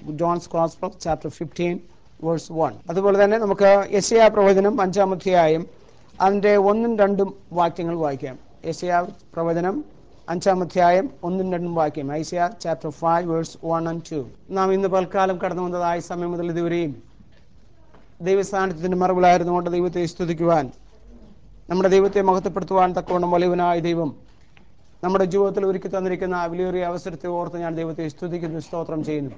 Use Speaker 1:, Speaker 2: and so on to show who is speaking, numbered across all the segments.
Speaker 1: John's gospel chapter fifteen verse one അതുപോലെ തന്നെ നമുക്ക് യശയാ പ്രവചനം അഞ്ചാമധ്യായം അതിൻ്റെ ഒന്നും രണ്ടും വാക്യങ്ങൾ വായിക്കാം യശയാ പ്രവചനം അഞ്ചാമധ്യായം ഒന്നും രണ്ടും വാക്യം Isaiah chapter five verse one and two നാം ഇന്ന് പൽക്കാലം കടന്നു വന്നതായ സമയം മുതൽ ഇതുവരെയും ദൈവസ്ഥാനത്തിന്റെ മറവിലായിരുന്നുകൊണ്ട് ദൈവത്തെ സ്തുതിക്കുവാൻ നമ്മുടെ ദൈവത്തെ മഹത്വപ്പെടുത്തുവാൻ തക്കവണ്ണം വലിയവനായ ദൈവം നമ്മുടെ ജീവിതത്തിൽ ഒരുക്കി തന്നിരിക്കുന്ന ആ വിലയേറിയ അവസരത്തെ ഓർത്ത് ഞാൻ ദൈവത്തെ സ്തുതിക്കുന്നു സ്തോത്രം ചെയ്യുന്നു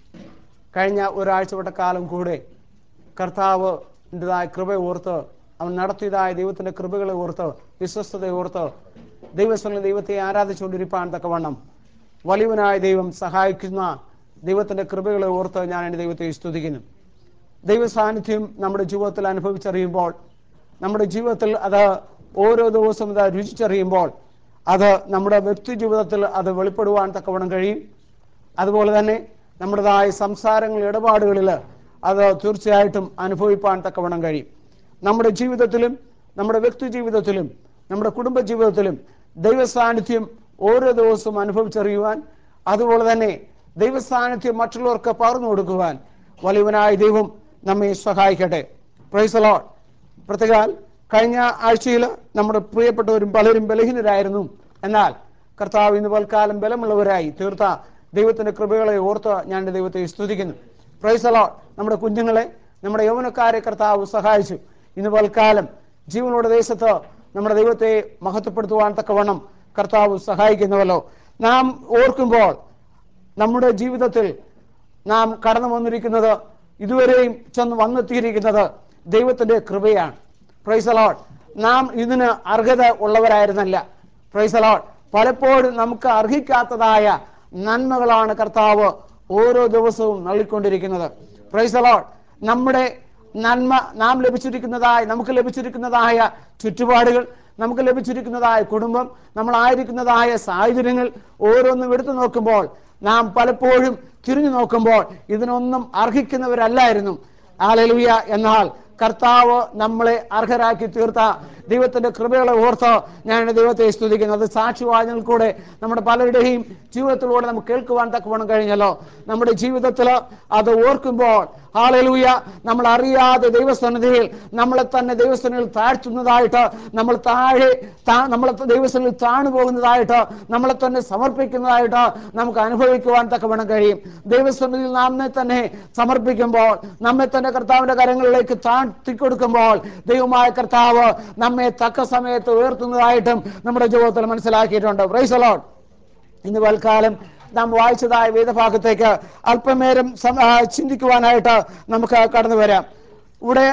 Speaker 1: കഴിഞ്ഞ ഒരാഴ്ചപ്പെട്ട കാലം കൂടെ കർത്താവ് ൻ്റെതായ കൃപ ഓർത്ത് അവൻ നടത്തിയതായ ദൈവത്തിന്റെ കൃപകളെ ഓർത്ത് വിശ്വസ്തത ഓർത്ത് ദൈവസ്ഥലം ദൈവത്തെ ആരാധിച്ചുകൊണ്ടിരിപ്പാൻ തക്കവണ്ണം വലിയവനായ ദൈവം സഹായിക്കുന്ന ദൈവത്തിന്റെ കൃപകളെ ഓർത്ത് ഞാൻ എൻ്റെ ദൈവത്തെ സ്തുതിക്കുന്നു ദൈവ സാന്നിധ്യം നമ്മുടെ ജീവിതത്തിൽ അനുഭവിച്ചറിയുമ്പോൾ നമ്മുടെ ജീവിതത്തിൽ അത് ഓരോ ദിവസവും അത് രുചിച്ചറിയുമ്പോൾ അത് നമ്മുടെ വ്യക്തി ജീവിതത്തിൽ അത് വെളിപ്പെടുവാൻ തക്കവണ്ണം കഴിയും അതുപോലെ തന്നെ നമ്മുടേതായ സംസാരങ്ങൾ ഇടപാടുകളിൽ അത് തീർച്ചയായിട്ടും അനുഭവിപ്പാൻ തക്കവണ്ണം കഴിയും നമ്മുടെ ജീവിതത്തിലും നമ്മുടെ വ്യക്തി ജീവിതത്തിലും നമ്മുടെ കുടുംബ ജീവിതത്തിലും ദൈവ സാന്നിധ്യം ഓരോ ദിവസവും അനുഭവിച്ചറിയുവാൻ അതുപോലെ തന്നെ ദൈവ സാന്നിധ്യം മറ്റുള്ളവർക്ക് പകർന്നു കൊടുക്കുവാൻ വലിയവനായ ദൈവം നമ്മെ സഹായിക്കട്ടെ പ്രൈസലോ പ്രത്യേകാൽ കഴിഞ്ഞ ആഴ്ചയിൽ നമ്മുടെ പ്രിയപ്പെട്ടവരും പലരും ബലഹീനരായിരുന്നു എന്നാൽ കർത്താവ് ഇന്ന് പൽക്കാലം ബലമുള്ളവരായി തീർത്ത ദൈവത്തിന്റെ കൃപകളെ ഓർത്ത് ഞാൻ എൻ്റെ ദൈവത്തെ സ്തുതിക്കുന്നു പ്രൈസലോ നമ്മുടെ കുഞ്ഞുങ്ങളെ നമ്മുടെ യൗവനക്കാരെ കർത്താവ് സഹായിച്ചു ഇന്ന് പൽക്കാലം ജീവനോടെ ദേശത്ത് നമ്മുടെ ദൈവത്തെ മഹത്വപ്പെടുത്തുവാൻ തക്കവണ്ണം കർത്താവ് സഹായിക്കുന്നുവല്ലോ നാം ഓർക്കുമ്പോൾ നമ്മുടെ ജീവിതത്തിൽ നാം കടന്നു വന്നിരിക്കുന്നത് ഇതുവരെയും ചെന്ന് വന്നെത്തിയിരിക്കുന്നത് ദൈവത്തിന്റെ കൃപയാണ് പ്രൈസലോട്ട് നാം ഇതിന് അർഹത ഉള്ളവരായിരുന്നല്ല പ്രൈസലോട്ട് പലപ്പോഴും നമുക്ക് അർഹിക്കാത്തതായ നന്മകളാണ് കർത്താവ് ഓരോ ദിവസവും നൽകിക്കൊണ്ടിരിക്കുന്നത് പ്രൈസലോട്ട് നമ്മുടെ നന്മ നാം ലഭിച്ചിരിക്കുന്നതായ നമുക്ക് ലഭിച്ചിരിക്കുന്നതായ ചുറ്റുപാടുകൾ നമുക്ക് ലഭിച്ചിരിക്കുന്നതായ കുടുംബം നമ്മളായിരിക്കുന്നതായ സാഹചര്യങ്ങൾ ഓരോന്നും എടുത്തു നോക്കുമ്പോൾ നാം പലപ്പോഴും തിരിഞ്ഞു നോക്കുമ്പോൾ ഇതിനൊന്നും അർഹിക്കുന്നവരല്ലായിരുന്നു ആലലുയ എന്നാൽ കർത്താവ് നമ്മളെ അർഹരാക്കി തീർത്ത ദൈവത്തിന്റെ കൃപകളെ ഓർത്ത് ഞാൻ ദൈവത്തെ സ്തുതിക്കുന്നു അത് സാക്ഷിവാചനങ്ങൾ കൂടെ നമ്മുടെ പലരുടെയും ജീവിതത്തിലൂടെ നമുക്ക് കേൾക്കുവാൻ തക്കവണ്ണം കഴിഞ്ഞല്ലോ നമ്മുടെ ജീവിതത്തിൽ അത് ഓർക്കുമ്പോൾ ആളലൂയ നമ്മൾ അറിയാതെ ദൈവസന്നിധിയിൽ നമ്മളെ തന്നെ ദൈവസന്നിധിയിൽ താഴ്ത്തുന്നതായിട്ട് നമ്മൾ താഴെ നമ്മളെ ദൈവസന്നിധിയിൽ താണു പോകുന്നതായിട്ട് നമ്മളെ തന്നെ സമർപ്പിക്കുന്നതായിട്ട് നമുക്ക് അനുഭവിക്കുവാൻ തക്കവണ്ണം കഴിയും ദൈവസന്നിധിയിൽ നമ്മെ തന്നെ സമർപ്പിക്കുമ്പോൾ നമ്മെ തന്നെ കർത്താവിന്റെ കരങ്ങളിലേക്ക് താഴ്ത്തിക്കൊടുക്കുമ്പോൾ ദൈവമായ കർത്താവ് നമ്മെ തക്ക സമയത്ത് ഉയർത്തുന്നതായിട്ടും നമ്മുടെ ജീവിതത്തിൽ മനസ്സിലാക്കിയിട്ടുണ്ട് പ്രൈസലോട്ട് ഇന്ന് തൽക്കാലം നാം വായിച്ചതായ വേദഭാഗത്തേക്ക് അല്പനേരം ചിന്തിക്കുവാനായിട്ട് നമുക്ക് കടന്നു വരാം ഇവിടെ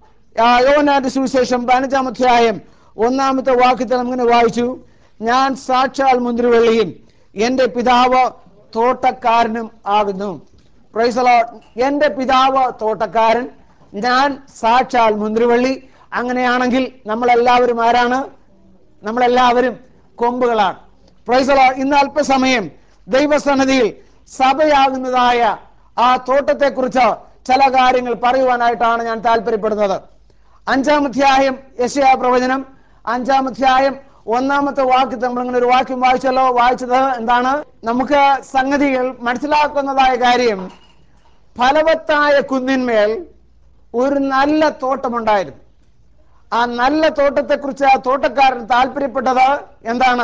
Speaker 1: യോനാന്റെ സുവിശേഷം പതിനഞ്ചാം അധ്യായം ഒന്നാമത്തെ വാക്യത്തിൽ നമ്മിങ്ങനെ വായിച്ചു ഞാൻ സാക്ഷാൽ മുന്തിരിവെള്ളിയും എന്റെ പിതാവ് തോട്ടക്കാരനും ആകുന്നു പ്രൈസലോ എന്റെ പിതാവ് തോട്ടക്കാരൻ ഞാൻ സാക്ഷാൽ മുന്തിരിവള്ളി അങ്ങനെയാണെങ്കിൽ നമ്മളെല്ലാവരും ആരാണ് നമ്മളെല്ലാവരും കൊമ്പുകളാണ് പ്രൈസലോ ഇന്ന് അല്പസമയം ദൈവസന്നിധിയിൽ സഭയാകുന്നതായ ആ തോട്ടത്തെക്കുറിച്ച് ചില കാര്യങ്ങൾ പറയുവാനായിട്ടാണ് ഞാൻ താല്പര്യപ്പെടുന്നത് അഞ്ചാമധ്യായം യശയാ പ്രവചനം അഞ്ചാമധ്യായം ഒന്നാമത്തെ വാക്യത്തിൽ നമ്മളിങ്ങനെ ഒരു വാക്യം വായിച്ചല്ലോ വായിച്ചത് എന്താണ് നമുക്ക് സംഗതികൾ മനസ്സിലാക്കുന്നതായ കാര്യം ഫലവത്തായ കുന്നിന്മേൽ ഒരു നല്ല തോട്ടമുണ്ടായിരുന്നു ആ നല്ല തോട്ടത്തെക്കുറിച്ച് ആ തോട്ടക്കാരൻ താല്പര്യപ്പെട്ടത് എന്താണ്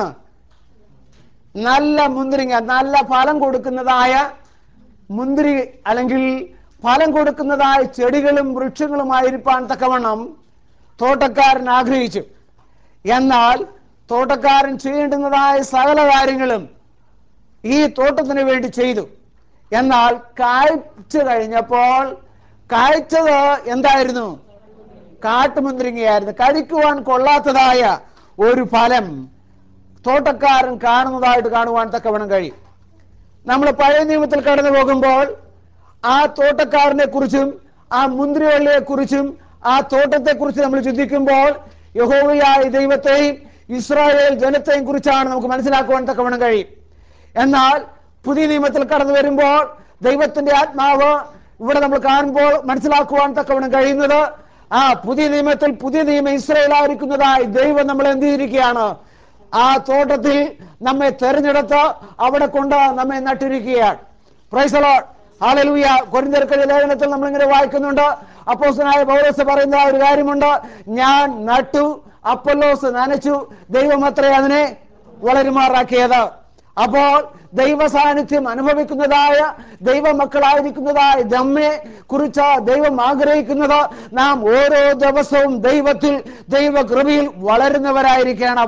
Speaker 1: നല്ല മുന്തിരിങ്ങ നല്ല ഫലം കൊടുക്കുന്നതായ മുന്തിരി അല്ലെങ്കിൽ ഫലം കൊടുക്കുന്നതായ ചെടികളും വൃക്ഷങ്ങളുമായിരിക്കാൻ തക്കവണ്ണം തോട്ടക്കാരൻ ആഗ്രഹിച്ചു എന്നാൽ തോട്ടക്കാരൻ ചെയ്യേണ്ടുന്നതായ സകല കാര്യങ്ങളും ഈ തോട്ടത്തിന് വേണ്ടി ചെയ്തു എന്നാൽ കായ്ച്ചു കഴിഞ്ഞപ്പോൾ കായ്ച്ചത് എന്തായിരുന്നു കാട്ടുമുന്തിരിങ്ങയായിരുന്നു കഴിക്കുവാൻ കൊള്ളാത്തതായ ഒരു ഫലം തോട്ടക്കാരൻ കാണുന്നതായിട്ട് കാണുവാൻ തക്കവണ്ണം കഴിയും നമ്മൾ പഴയ നിയമത്തിൽ കടന്നു പോകുമ്പോൾ ആ തോട്ടക്കാരനെ കുറിച്ചും ആ മുന്തിരിവള്ളിയെ കുറിച്ചും ആ തോട്ടത്തെ കുറിച്ച് നമ്മൾ ചിന്തിക്കുമ്പോൾ യഹോവയായ ദൈവത്തെയും ഇസ്രായേൽ ജനത്തെയും കുറിച്ചാണ് നമുക്ക് മനസ്സിലാക്കുവാൻ തക്കവണ്ണം കഴിയും എന്നാൽ പുതിയ നിയമത്തിൽ കടന്നു വരുമ്പോൾ ദൈവത്തിന്റെ ആത്മാവ് ഇവിടെ നമ്മൾ കാണുമ്പോൾ മനസ്സിലാക്കുവാൻ തക്കവണ്ണം കഴിയുന്നത് ആ പുതിയ നിയമത്തിൽ പുതിയ നിയമം ഇസ്രയേലായിരിക്കുന്നതായി ദൈവം നമ്മൾ എന്ത് ചെയ്തിരിക്കുകയാണ് ആ തോട്ടത്തിൽ നമ്മെ തെരഞ്ഞെടുത്ത് അവിടെ കൊണ്ട് നമ്മെ നട്ടിരിക്കുകയാണ് പ്രൈസലോ ഹാലലൂയ കൊരിന്തിയർക്കെഴുതിയ ലേഖനത്തിൽ നമ്മളിങ്ങനെ വായിക്കുന്നുണ്ട് അപ്പോസ്തലനായ പൗലോസ് പറയുന്ന ഒരു കാര്യമുണ്ട് ഞാൻ നട്ടു അപ്പൊല്ലോസ് നനച്ചു ദൈവം അത്രേ അതിനെ വളരുമാറാക്കിയത് അപ്പോൾ ദൈവ സാന്നിധ്യം അനുഭവിക്കുന്നതായ ദൈവമക്കളായിരിക്കുന്നതായ നമ്മെ കുറിച്ച് ദൈവം ആഗ്രഹിക്കുന്നത് നാം ഓരോ ദിവസവും ദൈവത്തിൽ ദൈവകൃപയിൽ വളരുന്നവരായിരിക്കണം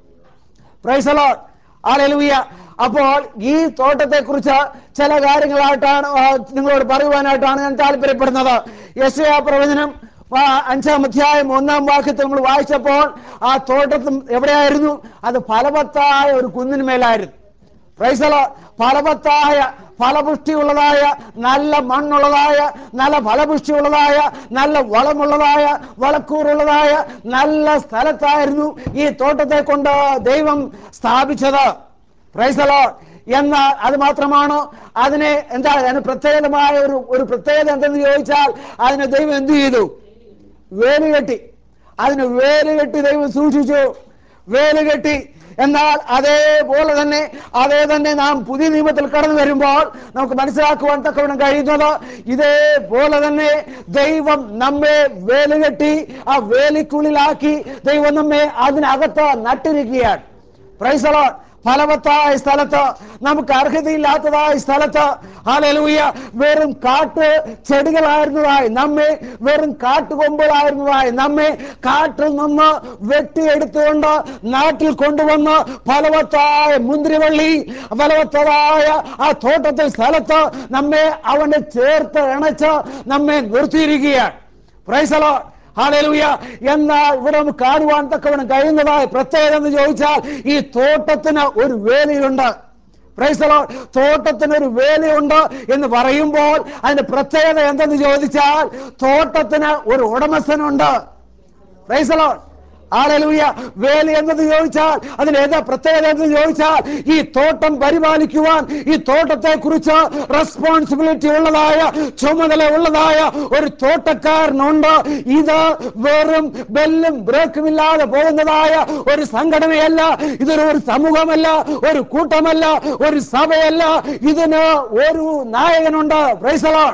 Speaker 1: പ്രൈസലോ ആലലുയ അപ്പോൾ ഈ തോട്ടത്തെ കുറിച്ച് ചില കാര്യങ്ങളായിട്ടാണ് ആ, നിങ്ങളോട് പറയുവാനായിട്ടാണ് ഞാൻ താല്പര്യപ്പെടുന്നത് യശയാ പ്രവചനം ആ, അഞ്ചാം അധ്യായം ഒന്നാം വാക്യത്തിൽ നമ്മൾ വായിച്ചപ്പോൾ ആ തോട്ടത്തും എവിടെയായിരുന്നു അത് ഫലവത്തായ ഒരു കുന്നിന്മേലായിരുന്നു പ്രൈസലോ ഫലവത്തായ ഫലപുഷ്ടിയുള്ളതായ നല്ല മണ്ണുള്ളതായ നല്ല ഫലപുഷ്ടിയുള്ളതായ നല്ല വളമുള്ളതായ വളക്കൂറുള്ളതായ നല്ല സ്ഥലത്തായിരുന്നു ഈ തോട്ടത്തെ കൊണ്ട് ദൈവം സ്ഥാപിച്ചത് പ്രൈസലോ എന്നാൽ അത് മാത്രമാണോ അതിനെ എന്താ അതിന് പ്രത്യേകമായ ഒരു ഒരു പ്രത്യേകത എന്തെന്ന് ചോദിച്ചാൽ അതിനെ ദൈവം എന്ത് ചെയ്തു വേലി കെട്ടി അതിന് വേലി കെട്ടി ദൈവം സൂക്ഷിച്ചു വേലി കെട്ടി എന്നാൽ അതേപോലെ തന്നെ അതേ തന്നെ നാം പുതിയ നിയമത്തിൽ കടന്നു വരുമ്പോൾ നമുക്ക് മനസ്സിലാക്കുവാൻ തക്കവണ്ണം കഴിയുന്നത് ഇതേപോലെ തന്നെ ദൈവം നമ്മെ വേലി കെട്ടി ആ വേലിക്കുള്ളിലാക്കി ദൈവം നമ്മെ അതിനകത്ത് നട്ടിരിക്കുകയാണ് പ്രൈസലോ ഫലവത്തായ സ്ഥലത്ത് നമുക്ക് അർഹതയില്ലാത്തതായ സ്ഥലത്ത് ഹാലലൂയ വെറും കാട്ട് ചെടികളായിരുന്നതായി നമ്മെ വെറും കാട്ടുകൊമ്പുകളായിരുന്നതായി നമ്മെ കാട്ടിൽ നിന്ന് വെട്ടിയെടുത്തുകൊണ്ട് നാട്ടിൽ കൊണ്ടുവന്ന് ഫലവത്തായ മുന്തിരിവള്ളി ഫലവത്തതായ ആ തോട്ടത്തിൽ സ്ഥലത്ത് നമ്മെ അവനെ ചേർത്ത് ഇണച്ച് നമ്മെ നിർത്തിയിരിക്കുകയാണ് പ്രൈസലോ ഹാലലൂയ എന്നാൽ ഇവിടെ നമുക്ക് കാണുവാൻ തക്കവണ്ണം കഴിയുന്നതായ പ്രത്യേകത എന്ന് ചോദിച്ചാൽ ഈ തോട്ടത്തിന് ഒരു വേലിയുണ്ട് പ്രൈസലോ തോട്ടത്തിന് ഒരു വേലയുണ്ട് എന്ന് പറയുമ്പോൾ അതിന്റെ പ്രത്യേകത എന്തെന്ന് ചോദിച്ചാൽ തോട്ടത്തിന് ഒരു ഉടമസ്ഥനുണ്ട് പ്രൈസലോ ആളലൂയ വേലി എന്നത് ചോദിച്ചാൽ അതിന് ഏതാ പ്രത്യേകത എന്ന് ചോദിച്ചാൽ ഈ തോട്ടം പരിപാലിക്കുവാൻ ഈ തോട്ടത്തെ കുറിച്ച് റെസ്പോൺസിബിലിറ്റി ഉള്ളതായ ചുമതല ഉള്ളതായ ഒരു തോട്ടക്കാരനുണ്ട് ഇത് വെറും ബെല്ലും ബ്രേക്കും ഇല്ലാതെ പോകുന്നതായ ഒരു സംഘടനയല്ല ഇതൊരു ഒരു സമൂഹമല്ല ഒരു കൂട്ടമല്ല ഒരു സഭയല്ല ഇതിന് ഒരു നായകനുണ്ട് പ്രൈസലോൺ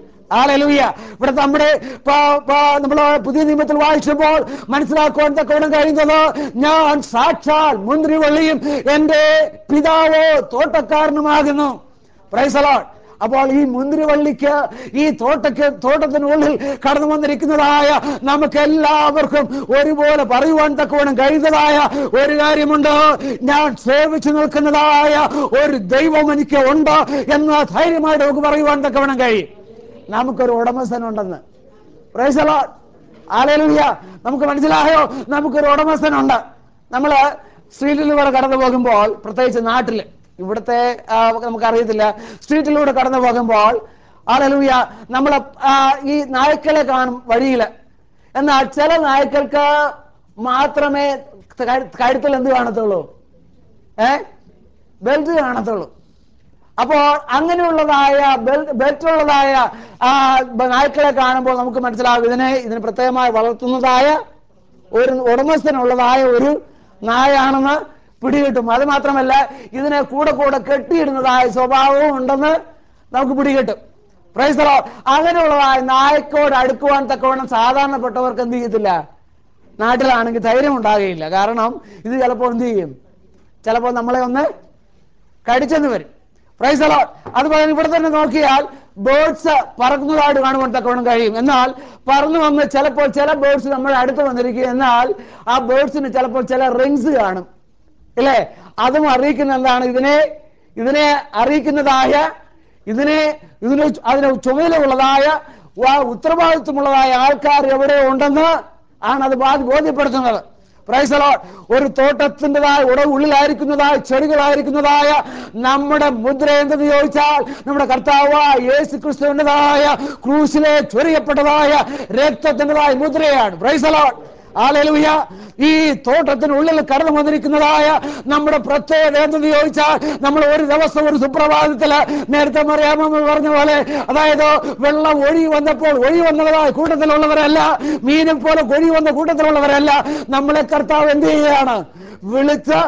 Speaker 1: ആലലൂയ ഇവിടെ നമ്മുടെ നമ്മൾ പുതിയ നിയമത്തിൽ വായിച്ചപ്പോൾ മനസ്സിലാക്കുവാൻ തക്കവണ്ണം കഴിയുന്നത് ഞാൻ സാക്ഷാൽ മുന്തിരിവള്ളിയും എന്റെ പിതാവോ തോട്ടക്കാരനുമാകുന്നു പ്രൈസലോൺ അപ്പോൾ ഈ മുന്തിരിവള്ളിക്ക് ഈ തോട്ടക്ക് തോട്ടത്തിനുള്ളിൽ കടന്നു വന്നിരിക്കുന്നതായ നമുക്ക് എല്ലാവർക്കും ഒരുപോലെ പറയുവാൻ തക്കവണ്ണം കഴിയുന്നതായ ഒരു കാര്യമുണ്ട് ഞാൻ സേവിച്ചു നിൽക്കുന്നതായ ഒരു ദൈവം എനിക്ക് ഉണ്ട് എന്ന് ധൈര്യമായിട്ട് നമുക്ക് പറയുവാൻ തക്കവണ്ണം കഴിയും നമുക്കൊരു ഉടമസ്ഥനുണ്ടെന്ന് പ്രൈസലോ ആലലുയ്യ നമുക്ക് മനസ്സിലായോ നമുക്കൊരു ഉടമസ്ഥനുണ്ട് നമ്മൾ സ്ട്രീറ്റിലൂടെ കടന്നു പോകുമ്പോൾ പ്രത്യേകിച്ച് നാട്ടിൽ ഇവിടുത്തെ ആ, നമുക്കറിയത്തില്ല സ്ട്രീറ്റിലൂടെ കടന്നു പോകുമ്പോൾ ആലലുയ്യ നമ്മൾ ഈ നായ്ക്കളെ കാണും വഴിയിൽ എന്നാൽ ചില നായ്ക്കൾക്ക് മാത്രമേ കഴു- കഴുത്തിൽ എന്ത് കാണത്തുള്ളൂ ഏ ബെൽറ്റ് കാണത്തുള്ളൂ അപ്പോൾ അങ്ങനെയുള്ളതായ ബെൽ- ബെൽറ്റുള്ളതായ ആ, ബ- നായ്ക്കളെ കാണുമ്പോൾ നമുക്ക് മനസ്സിലാവും ഇതിനെ ഇതിന് പ്രത്യേകമായി വളർത്തുന്നതായ ഒരു ഉടമസ്ഥനുള്ളതായ ഒരു നായാണെന്ന് പിടികിട്ടും അത് മാത്രമല്ല ഇതിനെ കൂടെ കൂടെ കെട്ടിയിടുന്നതായ സ്വഭാവവും ഉണ്ടെന്ന് നമുക്ക് പിടികിട്ടും പ്രൈസലോ അങ്ങനെയുള്ളതായ നായ്ക്കോട് അടുക്കുവാൻ തക്കവണ്ണം സാധാരണപ്പെട്ടവർക്ക് എന്ത് ചെയ്യത്തില്ല നാട്ടിലാണെങ്കിൽ ധൈര്യം ഉണ്ടാകുകയില്ല കാരണം ഇത് ചിലപ്പോൾ എന്ത് ചെയ്യും ചിലപ്പോൾ നമ്മളെ ഒന്ന് കടിച്ചെന്ന് വരും പ്രൈസലോ അതുപോലെ ഇവിടെ തന്നെ നോക്കിയാൽ ബേർഡ്സ് പറക്കുന്നതായിട്ട് കാണുവാൻ തക്കവണ്ണം കഴിയും എന്നാൽ പറന്നു വന്ന് ചിലപ്പോൾ ചില ബേർഡ്സ് നമ്മുടെ അടുത്ത് വന്നിരിക്കും എന്നാൽ ആ ബേർഡ്സിന് ചിലപ്പോൾ ചില റിങ്സ് കാണും ഇല്ലേ അതും അറിയിക്കുന്ന എന്താണ് ഇതിനെ ഇതിനെ അറിയിക്കുന്നതായ ഇതിനെ ഇതിന് അതിന് ചുമതലയുള്ളതായ വാ- ഉത്തരവാദിത്വമുള്ളതായ ആൾക്കാർ എവിടെ ഉണ്ടെന്ന് ആണ് അത് ബാ- ബോധ്യപ്പെടുത്തുന്നത് പ്രൈസലോ ഒരു തോട്ടത്തിൻ്റെതായ ഉട ഉള്ളിലായിരിക്കുന്നതായ ചെടികളായിരിക്കുന്നതായ നമ്മുടെ മുദ്ര എന്തെന്ന് ചോദിച്ചാൽ നമ്മുടെ കർത്താവായ യേശു ക്രിസ്തുവിൻ്റെതായ ക്രൂശിലെ ചൊരിയപ്പെട്ടതായ രക്തത്തിൻ്റെതായ മുദ്രയാണ് പ്രൈസലോ ആലലുയ ഈ തോട്ടത്തിനുള്ളിൽ കടന്നു വന്നിരിക്കുന്നതായ നമ്മുടെ പ്രത്യേകത എന്തെന്ന് ചോദിച്ചാൽ നമ്മൾ ഒരു ദിവസം ഒരു സുപ്രഭാതത്തില് നേരത്തെ മറിയാമെന്ന് പറഞ്ഞ പോലെ അതായത് വെള്ളം ഒഴി വന്നപ്പോൾ ഒഴി വന്നതായ കൂട്ടത്തിലുള്ളവരല്ല മീനെ പോലെ ഒഴി വന്ന കൂട്ടത്തിലുള്ളവരല്ല നമ്മളെ കർത്താവ് എന്ത് ചെയ്യുകയാണ് വിളിച്ച്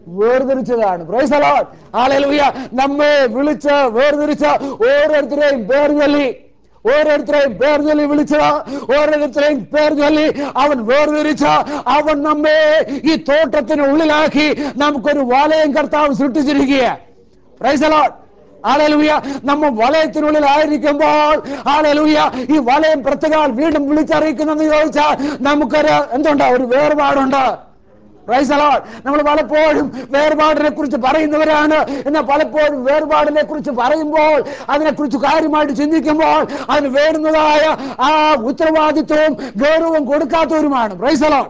Speaker 1: വേർതിരിച്ചതാണ് Praise the Lord. Hallelujah. നമ്മെ വിളിച്ച് വേർതിരിച്ച ഓരോരുത്തരെയും പേർ ചൊല്ലി ഓരോരുത്തരെയും പേർ ചൊല്ലി വിളിച്ച ഓരോരുത്തരെയും പേർ ചൊല്ലി അവൻ വേർതിരിച്ച അവൻ നമ്മെ ഈ തോട്ടത്തിന് ഉള്ളിലാക്കി നമുക്കൊരു വലയം കർത്താവ് സൃഷ്ടിച്ചിരിക്കുക Praise the Lord. ആലലുയ നമ്മ വലയത്തിനുള്ളിൽ ആയിരിക്കുമ്പോൾ ആലലുയ ഈ വലയം പ്രത്യേക വീണ്ടും വിളിച്ചറിയിക്കുന്നെന്ന് ചോദിച്ചാൽ നമുക്കൊരു എന്തുണ്ട് ഒരു വേർപാടുണ്ട് Praise the Lord. നമ്മൾ പലപ്പോഴും വേർപാടിനെ കുറിച്ച് പറയുന്നവരാണ് എന്നാൽ പലപ്പോഴും വേർപാടിനെ കുറിച്ച് പറയുമ്പോൾ അതിനെക്കുറിച്ച് കാര്യമായിട്ട് ചിന്തിക്കുമ്പോൾ അതിന് വേണ്ടുന്നതായ ആ ഉത്തരവാദിത്വവും ഗൗരവവും കൊടുക്കാത്തവരുമാണ് Praise the Lord.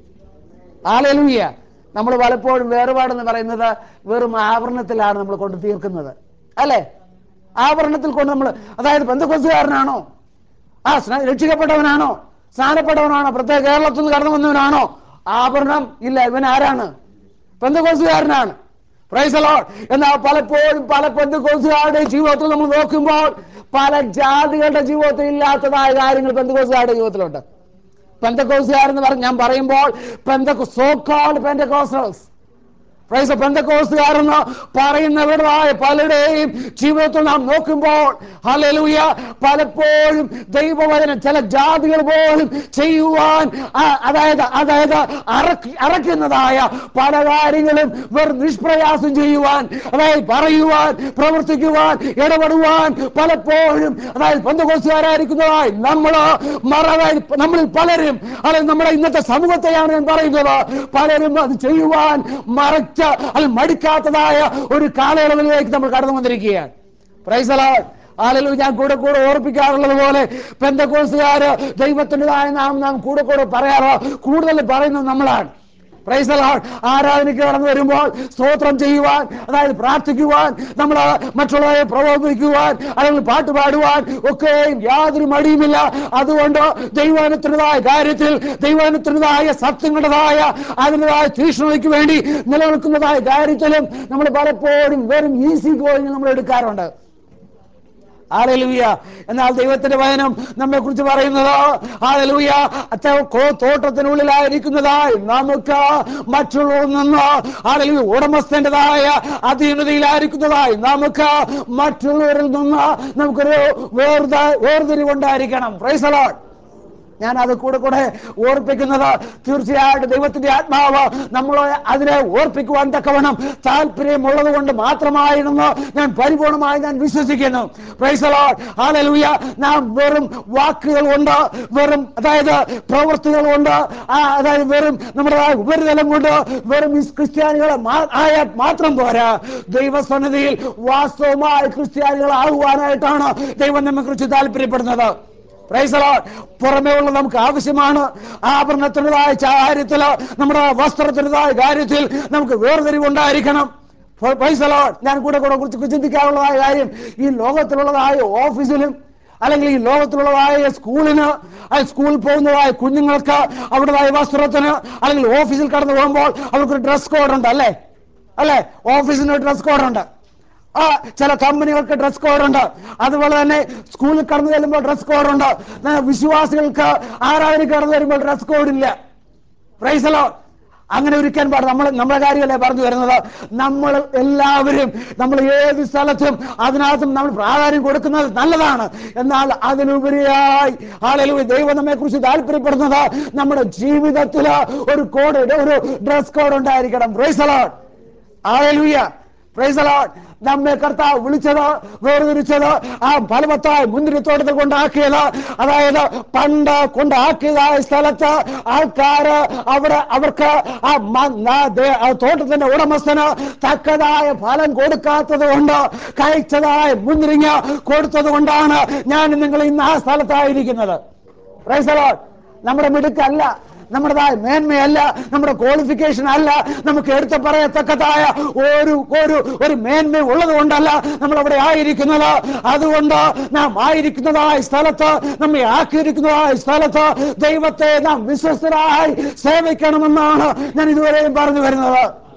Speaker 1: ആലലുയ്യ നമ്മൾ പലപ്പോഴും വേറുപാടെന്ന് പറയുന്നത് വെറും ആവരണത്തിലാണ് നമ്മൾ കൊണ്ട് തീർക്കുന്നത് അല്ലേ ആവരണത്തിൽ കൊണ്ട് നമ്മൾ അതായത് ബന്ധുക്കൊസുകാരനാണോ ആ സ്ന- രക്ഷിക്കപ്പെട്ടവനാണോ സ്നാനപ്പെട്ടവനാണോ പ്രത്യേക കേരളത്തിൽ നിന്ന് കടന്നു വന്നവനാണോ ആഭരണം ഇല്ല ഇവൻ ആരാണ് ബന്ധുക്കോസുകാരനാണ് പ്രൈസലോൺ എന്നാൽ പലപ്പോഴും പല ബന്ധുക്കോസുകാരുടെ ജീവിതത്തിൽ നമ്മൾ നോക്കുമ്പോൾ പല ജാതികളുടെ ജീവിതത്തിൽ ഇല്ലാത്തതായ കാര്യങ്ങൾ ബന്ധുക്കോസുകാരുടെ ജീവിതത്തിലുണ്ട് പെന്തക്കോസുകാരെന്ന് പറഞ്ഞ് ഞാൻ പറയുമ്പോൾ പെന്തക്കോ സോക്കാൾഡ് പെന്തക്കോസൽസ് പ്രൈസ് പെന്തക്കോസുകാരെന്ന് പറയുന്നവരുമായ പലരുടെയും ജീവിതത്തിൽ നാം നോക്കുമ്പോൾ ഹല്ലേലൂയ പലപ്പോഴും ദൈവവചനം ചില ജാതികൾ പോലും ചെയ്യുവാൻ ആ, അതായത് അതായത് അറക്കി അറക്കുന്നതായ പല കാര്യങ്ങളും വെറും നിഷ്പ്രയാസം ചെയ്യുവാൻ അതായത് പറയുവാൻ പ്രവർത്തിക്കുവാൻ ഇടപെടുവാൻ പലപ്പോഴും അതായത് പെന്തക്കോസുകാരായിരിക്കുന്നതായി നമ്മൾ മറവായി നമ്മളിൽ പലരും അല്ലെങ്കിൽ നമ്മുടെ ഇന്നത്തെ സമൂഹത്തെയാണ് ഞാൻ പറയുന്നത് പലരും അത് ചെയ്യുവാൻ മറച്ച അത് മടിക്കാത്തതായ ഒരു കാലയളവിലേക്ക് നമ്മൾ കടന്നു വന്നിരിക്കുകയാണ് പ്രൈസലാ ആലലു ഞാൻ കൂടെ കൂടെ ഓർപ്പിക്കാറുള്ളത് പോലെ പെന്തക്കോസുകാര് ദൈവത്തിൻ്റെതായ നാം നാം കൂടെ കൂടെ പറയാറോ കൂടുതൽ പറയുന്നത് നമ്മളാണ് പ്രൈസ് ആരാധനയ്ക്ക് കടന്നു വരുമ്പോൾ സ്തോത്രം ചെയ്യുവാൻ അതായത് പ്രാർത്ഥിക്കുവാൻ നമ്മൾ മറ്റുള്ളവരെ പ്രബോധിപ്പിക്കുവാൻ അല്ലെങ്കിൽ പാട്ട് പാടുവാൻ ഒക്കെയും യാതൊരു മടിയുമില്ല അതുകൊണ്ട് ദൈവാനത്തിൻ്റെതായ കാര്യത്തിൽ ദൈവാനത്തിൻ്റെതായ സത്യങ്ങളുടേതായ അതിൻ്റെതായ തീക്ഷ്ണതയ്ക്ക് വേണ്ടി നിലനിൽക്കുന്നതായ കാര്യത്തിലും നമ്മൾ പലപ്പോഴും വെറും ഈസി ഗോയിങ് നമ്മൾ എടുക്കാറുണ്ട് ആലലുയ എന്നാൽ ദൈവത്തിന്റെ വചനം നമ്മെ കുറിച്ച് പറയുന്നത് ആലലുയ തോട്ടത്തിനുള്ളിലായിരിക്കുന്നതായി നമുക്ക് മറ്റുള്ളവരിൽ നിന്ന് ആലലുയ ഉടമസ്ഥന്റേതായ അധീനതയിലായിരിക്കുന്നതായി നമുക്ക് മറ്റുള്ളവരിൽ നിന്ന് നമുക്കൊരു വേർത വേർതിരിവുണ്ടായിരിക്കണം പ്രൈസലോട്ട് ഞാൻ അത് കൂടെ കൂടെ ഓർപ്പിക്കുന്നത് തീർച്ചയായിട്ടും ദൈവത്തിന്റെ ആത്മാവ് നമ്മളെ അതിനെ ഓർപ്പിക്കുവാൻ തക്കവണ്ണം താല്പര്യമുള്ളത് കൊണ്ട് മാത്രമായിരുന്നു ഞാൻ പരിപൂർണമായി ഞാൻ വിശ്വസിക്കുന്നു ഹാലലൂയ നാം വെറും വാക്കുകൾ കൊണ്ട് വെറും അതായത് പ്രവൃത്തികൾ കൊണ്ട് ആ, അതായത് വെറും നമ്മുടെ ആ ഉപരിതലം കൊണ്ട് വെറും ഈ ക്രിസ്ത്യാനികളെ മാ- ആയാൽ മാത്രം പോരാ ദൈവസന്നിധിയിൽ വാസ്തവമായ ക്രിസ്ത്യാനികളാകുവാനായിട്ടാണ് ദൈവം നമ്മെ കുറിച്ച് താല്പര്യപ്പെടുന്നത് Praise the Lord. പുറമേ ഉള്ള നമുക്ക് ആവശ്യമാണ് ആഭരണത്തിൻ്റെതായ കാര്യത്തിൽ നമ്മുടെ വസ്ത്രത്തിൻ്റെതായ കാര്യത്തിൽ നമുക്ക് വേർതിരിവുണ്ടായിരിക്കണം Praise the Lord. ഞാൻ കൂടെ കൂടെ കുറിച്ച് ചിന്തിക്കാനുള്ളതായ കാര്യം ഈ ലോകത്തിലുള്ളതായ ഓഫീസിലും അല്ലെങ്കിൽ ഈ ലോകത്തിലുള്ളതായ സ്കൂളിന് ആ സ്കൂളിൽ പോകുന്നതായ കുഞ്ഞുങ്ങൾക്ക് അവരുടേതായ വസ്ത്രത്തിന് അല്ലെങ്കിൽ ഓഫീസിൽ കടന്നു പോകുമ്പോൾ അവർക്കൊരു ഡ്രസ് കോഡ് ഉണ്ട് അല്ലേ അല്ലേ ഓഫീസിന് ഡ്രസ് കോഡ് ഉണ്ട് ആ ചില കമ്പനികൾക്ക് ഡ്രസ് കോഡ് ഉണ്ട് അതുപോലെ തന്നെ സ്കൂളിൽ കടന്നു ചെല്ലുമ്പോൾ ഡ്രസ് കോഡ് ഉണ്ട് എന്നാൽ വിശ്വാസികൾക്ക് ആരാധനയ്ക്ക് കടന്നു വരുമ്പോൾ ഡ്രസ് കോഡ് ഇല്ല പ്രൈസലോ അങ്ങനെ ഒരിക്കാൻ പാടില്ല നമ്മൾ നമ്മളെ കാര്യമല്ലേ പറഞ്ഞു വരുന്നത് നമ്മൾ എല്ലാവരും നമ്മൾ ഏത് സ്ഥലത്തും അതിനകത്തും നമ്മൾ പ്രാധാന്യം കൊടുക്കുന്നത് നല്ലതാണ് എന്നാൽ അതിലുപരിയായി ആളുകൾ ദൈവം നമ്മെ കുറിച്ച് താല്പര്യപ്പെടുന്നത് നമ്മുടെ ജീവിതത്തിൽ ഒരു കോഡ് ഒരു ഡ്രസ് കോഡ് ഉണ്ടായിരിക്കണം പ്രൈസലോ ആലൂയ പ്രൈസ് ലോർഡ് നമ്മെ കർത്താവ് വിളിച്ചത് വേർതിരിച്ചത് ആ ഫലവത്തായ മുന്തിരിത്തോട്ടത്തിൽ കൊണ്ടാക്കിയത് അതായത് പണ്ട് കൊണ്ടാക്കിയതായ സ്ഥലത്ത് ആൾക്കാര് അവിടെ അവർക്ക് ആ മ- ആ ദേ- ആ തോട്ടത്തിന്റെ ഉടമസ്ഥന് തക്കതായ ഫലം കൊടുക്കാത്തത് കൊണ്ട് കഴിച്ചതായ മുന്തിരിങ്ങ കൊടുത്തത് കൊണ്ടാണ് ഞാൻ നിങ്ങൾ ഇന്ന് ആ സ്ഥലത്തായിരിക്കുന്നത് പ്രൈസ് ലോർഡ് നമ്മുടെ മിടുക്കല്ല നമ്മുടേതായ മേന്മയല്ല നമ്മുടെ ക്വാളിഫിക്കേഷൻ അല്ല നമുക്ക് എടുത്ത് പറയത്തക്കതായ ഒരു ഒരു ഒരു മേന്മ ഉള്ളത് കൊണ്ടല്ല നമ്മൾ അവിടെ ആയിരിക്കുന്നത് അതുകൊണ്ട് നാം ആയിരിക്കുന്നതായ സ്ഥലത്ത് നമ്മെ ആക്കിയിരിക്കുന്നതായ സ്ഥലത്ത് ദൈവത്തെ നാം വിശ്വസ്തരായി സേവിക്കണമെന്നാണ് ഞാൻ ഇതുവരെയും പറഞ്ഞു വരുന്നത്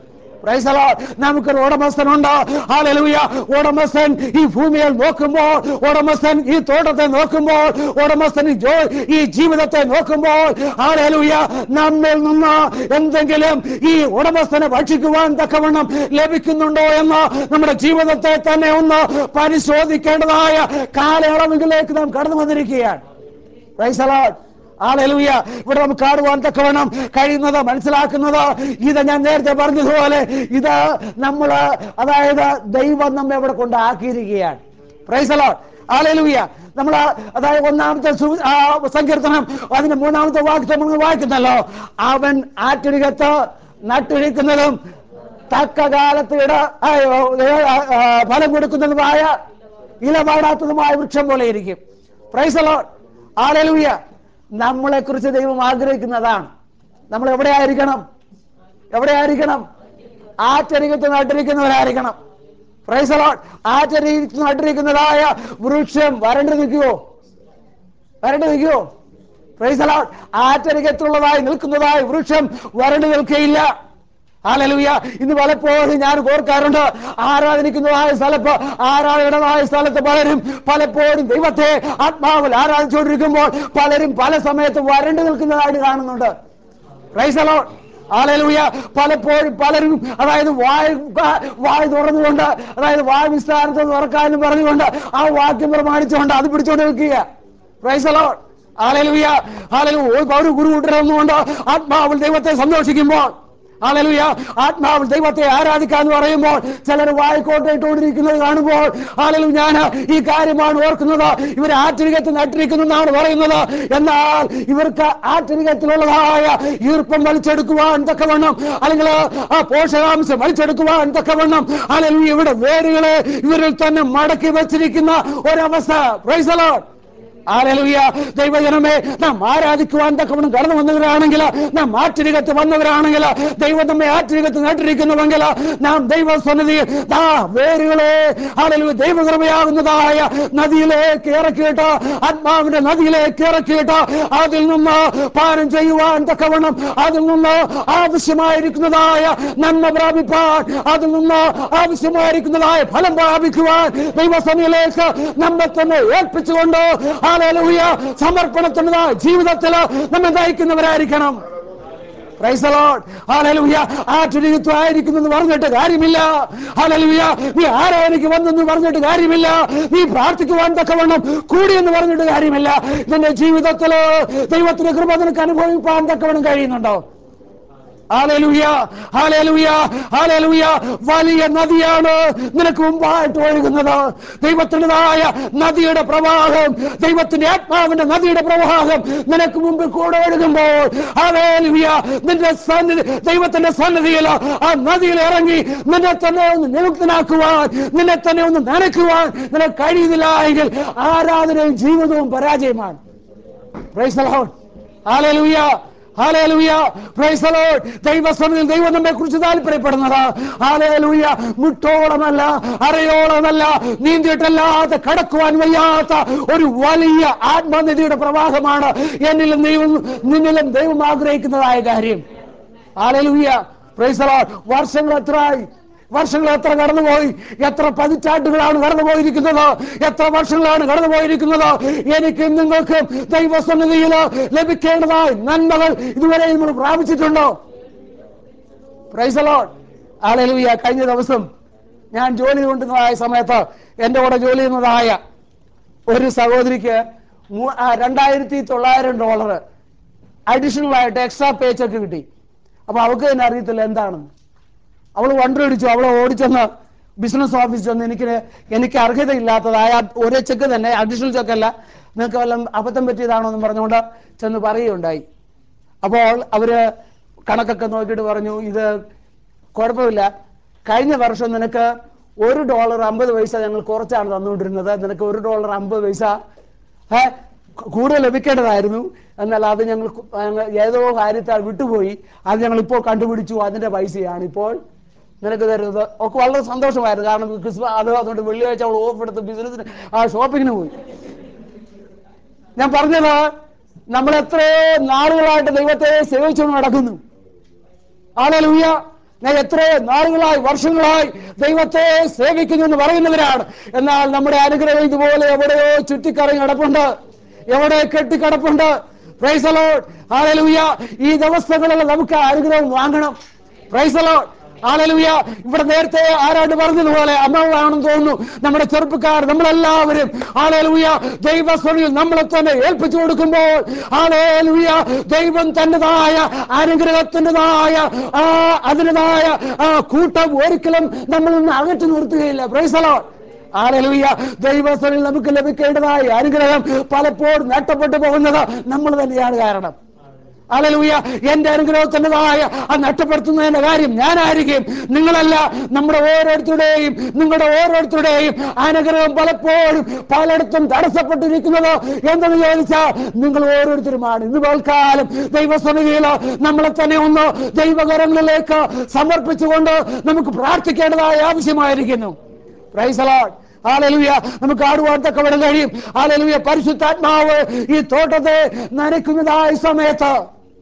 Speaker 1: Praise the Lord. നമുക്കൊരു ഉടമസ്ഥനുണ്ട് ഹാലലൂയ ഉടമസ്ഥൻ ഈ ഭൂമിയിൽ നോക്കുമ്പോൾ ഉടമസ്ഥൻ ഈ തോട്ടത്തെ നോക്കുമ്പോൾ ഉടമസ്ഥൻ ഈ ജോ ഈ ജീവിതത്തെ നോക്കുമ്പോൾ ഹാലലൂയ നമ്മിൽ നിന്ന് എന്തെങ്കിലും ഈ ഉടമസ്ഥനെ ഭക്ഷിക്കുവാൻ തക്കവണ്ണം ലഭിക്കുന്നുണ്ടോ എന്ന് നമ്മുടെ ജീവിതത്തെ തന്നെ ഒന്ന് പരിശോധിക്കേണ്ടതായ കാലയളവിലേക്ക് നാം കടന്നു വന്നിരിക്കുകയാണ് Praise the Lord. ആലലൂയ ഇവിടെ നമുക്ക് കാണുവാൻ തക്കവണ്ണം കഴിയുന്നത് മനസ്സിലാക്കുന്നത് ഇത് ഞാൻ നേരത്തെ പറഞ്ഞതുപോലെ ഇത് നമ്മൾ അതായത് ദൈവം നമ്മെ ഇവിടെ കൊണ്ടാക്കിയിരിക്കുകയാണ് പ്രൈസലോ ആലലൂയ നമ്മൾ അതായത് ഒന്നാമത്തെ സു- ആ സങ്കീർത്തനം അതിന്റെ മൂന്നാമത്തെ വാക്യം നമ്മൾ വായിക്കുന്നല്ലോ അവൻ ആറ്റരികത്ത് നട്ടിരിക്കുന്നതും തക്ക കാലത്ത് ഇട ആ, ആ, ആ, ഫലം കൊടുക്കുന്നതുമായ ഇലപാടാത്തതുമായ വൃക്ഷം പോലെ ഇരിക്കും പ്രൈസലോ ആലലൂയ നമ്മളെ കുറിച്ച് ദൈവം ആഗ്രഹിക്കുന്നതാണ് നമ്മൾ എവിടെ ആയിരിക്കണം എവിടെ ആയിരിക്കണം ആറ്റരികത്ത് നട്ടിരിക്കുന്നവരായിരിക്കണം പ്രൈസലോ ആറ്റരികത്ത് നട്ടിരിക്കുന്നതായ വൃക്ഷം വരണ്ടു നിൽക്കുവോ വരണ്ടു നിൽക്കുവോ പ്രൈസലോ ആറ്റരികത്തുള്ളതായി നിൽക്കുന്നതായ വൃക്ഷം വരണ്ടു നിൽക്കയില്ല ഹാലലൂയ ഇന്ന് പലപ്പോഴും ഞാൻ ഓർക്കാറുണ്ട് ആരാധനിക്കുന്നതായ സ്ഥലത്ത് ആരാധനയുടേതായ സ്ഥലത്ത് പലരും പലപ്പോഴും ദൈവത്തെ ആത്മാവിൽ ആരാധിച്ചുകൊണ്ടിരിക്കുമ്പോൾ പലരും പല സമയത്ത് വരണ്ടു നിൽക്കുന്നതായിട്ട് കാണുന്നുണ്ട് പ്രൈസലോ ആലലൂയ പലപ്പോഴും പലരും അതായത് വായ് വായ് തുറന്നുകൊണ്ട് അതായത് വായ് വിസ്താരത്തെ തുറക്കാനും പറഞ്ഞുകൊണ്ട് ആ വാക്യം പ്രമാണിച്ചുകൊണ്ട് അത് പിടിച്ചോണ്ട് നിൽക്കുക പ്രൈസലോ ആലലൂയ ആലലു ഒരു ഗുരു കൂട്ടരൊന്നുകൊണ്ട് ആത്മാവിൽ ദൈവത്തെ സന്തോഷിക്കുമ്പോൾ ആലലുയ ആത്മാവിൽ ദൈവത്തെ ആരാധിക്കാന്ന് പറയുമ്പോൾ ചിലർ വായിക്കോട്ടെ ഇട്ടുകൊണ്ടിരിക്കുന്നത് കാണുമ്പോൾ ആലലു ഞാൻ ഈ കാര്യമാണ് ഓർക്കുന്നത് ഇവർ ആറ്റരികത്ത് നട്ടിരിക്കുന്നു എന്നാണ് പറയുന്നത് എന്നാൽ ഇവർക്ക് ആറ്റരികത്തിലുള്ളതായ ഈർപ്പം വലിച്ചെടുക്കുവാൻ തക്കവണ്ണം അല്ലെങ്കിൽ ആ പോഷകാംശം വലിച്ചെടുക്കുവാൻ തക്കവണ്ണം ആലലു ഇവിടെ വേരുകളെ ഇവരിൽ തന്നെ മടക്കി വെച്ചിരിക്കുന്ന ഒരവസ്ഥ പ്രൈസലോ ആലലുയ ദൈവജനമേ നാം ആരാധിക്കുവാൻ തക്കവണ്ണം കടന്നു വന്നവരാണെങ്കിൽ നാം ആറ്റരികത്ത് വന്നവരാണെങ്കിൽ ദൈവം നമ്മെ ആറ്റരികത്ത് നട്ടിരിക്കുന്നുവെങ്കിൽ നാം ദൈവസന്നിധിയിൽ ദാ വേരുകളെ ആലലു ദൈവകൃപയാകുന്നതായ നദിയിലേക്ക് ഇറക്കിയിട്ട് ആത്മാവിന്റെ നദിയിലേക്ക് ഇറക്കിയിട്ട് അതിൽ നിന്ന് പാനം ചെയ്യുവാൻ തക്കവണ്ണം അതിൽ നിന്ന് ആവശ്യമായിരിക്കുന്നതായ നന്മ പ്രാപിപ്പാൻ അതിൽ നിന്ന് ആവശ്യമായിരിക്കുന്നതായ ഫലം പ്രാപിക്കുവാൻ ദൈവസന്നിധിയിലേക്ക് നമ്മെ തന്നെ ഏൽപ്പിച്ചുകൊണ്ട് ഹാലലൂയ സമർപ്പണത്തിൻ്റെ ജീവിതത്തിൽ നമ്മെ നയിക്കുന്നവരായിരിക്കണം Praise the Lord. Hallelujah. ആറ്റുരികത്വം ആയിരിക്കുന്നു എന്ന് പറഞ്ഞിട്ട് കാര്യമില്ല ഹലലുയ നീ ആരാധനയ്ക്ക് വന്നെന്ന് പറഞ്ഞിട്ട് കാര്യമില്ല നീ പ്രാർത്ഥിക്കുവാൻ തക്കവണ്ണം കൂടിയെന്ന് പറഞ്ഞിട്ട് കാര്യമില്ല നിന്റെ ജീവിതത്തിൽ ദൈവത്തിന്റെ കൃപ നിനക്ക് അനുഭവിക്കാൻ തക്കവണ്ണം കഴിയുന്നുണ്ടോ ഹാലലുയ ഹാലലുയ ഹാലലുയ വലിയ നദിയാണ് നിനക്ക് മുമ്പായിട്ട് ഒഴുകുന്നത് ദൈവത്തിൻ്റെതായ നദിയുടെ പ്രവാഹം ദൈവത്തിന്റെ ആത്മാവിന്റെ നദിയുടെ പ്രവാഹം നിനക്ക് മുമ്പിൽ കൂടെ ഒഴുകുമ്പോൾ ഹാലലുയ നിന്റെ സന്നിധി ദൈവത്തിന്റെ സന്നിധിയിൽ ആ നദിയിൽ ഇറങ്ങി നിന്നെ തന്നെ ഒന്ന് നിയുക്തനാക്കുവാൻ നിന്നെ തന്നെ ഒന്ന് നനയ്ക്കുവാൻ നിനക്ക് കഴിയുന്നില്ല എങ്കിൽ ആരാധനയും ജീവിതവും പരാജയമാണ് Praise the Lord. Hallelujah. Hallelujah praise the Lord ദൈവസന്നിധിയിൽ ദൈവം നമ്മെ കുറിച്ച് താല്പര്യപ്പെടുന്നത് ഹാലേലൂയ മുട്ടോളമല്ല അരയോളമല്ല നീന്തിയിട്ടല്ലാതെ കടക്കുവാൻ വയ്യാത്ത ഒരു വലിയ ആത്മനിധിയുടെ പ്രവാഹമാണ് എന്നിലും ദൈവം നിന്നിലും ദൈവം ആഗ്രഹിക്കുന്നതായ കാര്യം ഹാലേലൂയ പ്രൈസ് ദി ലോർഡ് വർഷങ്ങൾ എത്രയായി വർഷങ്ങൾ എത്ര കടന്നുപോയി എത്ര പതിറ്റാണ്ടുകളാണ് കടന്നുപോയിരിക്കുന്നത് എത്ര വർഷങ്ങളാണ് കടന്നുപോയിരിക്കുന്നത് എനിക്ക് നിങ്ങൾക്ക് ദൈവസന്നിധിയിൽ ലഭിക്കേണ്ടതായ നന്മകൾ ഇതുവരെ നമ്മൾ പ്രാപിച്ചിട്ടുണ്ടോ പ്രൈസലോൺ ആലലുയ കഴിഞ്ഞ ദിവസം ഞാൻ ജോലി കൊണ്ടുന്നതായ സമയത്ത് എൻ്റെ കൂടെ ജോലി ചെയ്യുന്നതായ ഒരു സഹോദരിക്ക് മൂ- ആ, രണ്ടായിരത്തി തൊള്ളായിരം ഡോളർ അഡീഷണൽ ആയിട്ട് എക്സ്ട്രാ പേ ചെക്ക് കിട്ടി അപ്പൊ അവൾക്ക് തന്നെ അറിയത്തില്ല എന്താണെന്ന് അവൾ വണ്ടടിച്ചു അവളെ ഓടിച്ചെന്ന് ബിസിനസ് ഓഫീസിൽ ചെന്ന് എനിക്ക് എനിക്ക് അർഹതയില്ലാത്തതായ ഒരേ ചെക്ക് തന്നെ അഡീഷണൽ ചെക്കല്ല നിങ്ങൾക്ക് വല്ലതും അബദ്ധം പറ്റിയതാണോ എന്ന് പറഞ്ഞുകൊണ്ട് ചെന്ന് പറയുകയുണ്ടായി അപ്പോൾ അവര് കണക്കൊക്കെ നോക്കിയിട്ട് പറഞ്ഞു ഇത് കുഴപ്പമില്ല കഴിഞ്ഞ വർഷം നിനക്ക് ഒരു ഡോളർ അമ്പത് പൈസ ഞങ്ങൾ കുറച്ചാണ് തന്നുകൊണ്ടിരുന്നത് നിനക്ക് ഒരു ഡോളർ അമ്പത് പൈസ ഏ, കൂടുതൽ ലഭിക്കേണ്ടതായിരുന്നു എന്നാൽ അത് ഞങ്ങൾ കു- ഞങ്ങൾ ഏതോ കാര്യത്താൽ വിട്ടുപോയി അത് ഞങ്ങൾ ഇപ്പോൾ കണ്ടുപിടിച്ചു അതിന്റെ പൈസയാണ് ഇപ്പോൾ നിനക്ക് തരുന്നത് ഒക്കെ വളരെ സന്തോഷമായിരുന്നു കാരണം ക്രിസ്മസ് അത് അതുകൊണ്ട് വെള്ളിയാഴ്ച അവൾ ഓഫ് എടുത്ത് ബിസിനസ്സിന് ആ ഷോപ്പിങ്ങിന് പോയി ഞാൻ പറഞ്ഞത് നമ്മൾ എത്രയോ നാളുകളായിട്ട് ദൈവത്തെ സേവിച്ചുകൊണ്ട് നടക്കുന്നു ആലലൂയ ഞാൻ എത്രയോ നാളുകളായി വർഷങ്ങളായി ദൈവത്തെ സേവിക്കുന്നു എന്ന് പറയുന്നവരാണ് എന്നാൽ നമ്മുടെ അനുഗ്രഹം ഇതുപോലെ എവിടെയോ ചുറ്റിക്കറങ്ങി കിടപ്പുണ്ട് എവിടെ കെട്ടിക്കിടപ്പുണ്ട് Praise the Lord. Hallelujah. ഈ ദിവസങ്ങളിൽ നമുക്ക് ആ അനുഗ്രഹം വാങ്ങണം Praise the Lord. Hallelujah. ഇവിടെ നേരത്തെ ആരാണ്ട് പറഞ്ഞതുപോലെ അമ്മകളാണെന്ന് തോന്നുന്നു നമ്മുടെ ചെറുപ്പക്കാർ നമ്മളെല്ലാവരും ആലലുയ ദൈവസ്വനിൽ നമ്മളെ തന്നെ ഏൽപ്പിച്ചു കൊടുക്കുമ്പോൾ ആലലുയ ദൈവം തന്റേതായ അനുഗ്രഹത്തിൻ്റെതായ ആ അതിൻ്റെതായ ആ കൂട്ടം ഒരിക്കലും നമ്മളിൽ നിന്ന് അകറ്റി നിർത്തുകയില്ല പ്രൈസലോ ആലലുയ ദൈവസ്ഥനിൽ നമുക്ക് ലഭിക്കേണ്ടതായ അനുഗ്രഹം പലപ്പോഴും നഷ്ടപ്പെട്ടു പോകുന്നത് നമ്മൾ തന്നെയാണ് കാരണം അലലൂയ എന്റെ അനുഗ്രഹത്തിൻ്റെതായ ആ നഷ്ടപ്പെടുത്തുന്നതിന്റെ കാര്യം ഞാനായിരിക്കും നിങ്ങളല്ല നമ്മുടെ ഓരോരുത്തരുടെയും നിങ്ങളുടെ ഓരോരുത്തരുടെയും അനുഗ്രഹം പലപ്പോഴും പലയിടത്തും തടസ്സപ്പെട്ടിരിക്കുന്നത് എന്തെന്ന് ചോദിച്ചാൽ നിങ്ങൾ ഓരോരുത്തരുമാണ് ഇന്ന് പോൽക്കാലം ദൈവസന്നിധിയിൽ നമ്മളെ തന്നെ ഒന്ന് ദൈവകരങ്ങളിലേക്ക് സമർപ്പിച്ചുകൊണ്ട് നമുക്ക് പ്രാർത്ഥിക്കേണ്ടതായ ആവശ്യമായിരിക്കുന്നു പ്രൈസ് അലോട്ട് ഹാലലുയ നമുക്ക് ആടുവാൻ തക്കവിടം കഴിയും ഹാലലുയ പരിശുദ്ധാത്മാവ് ഈ തോട്ടത്തെ നനയ്ക്കുന്നതായ സമയത്ത്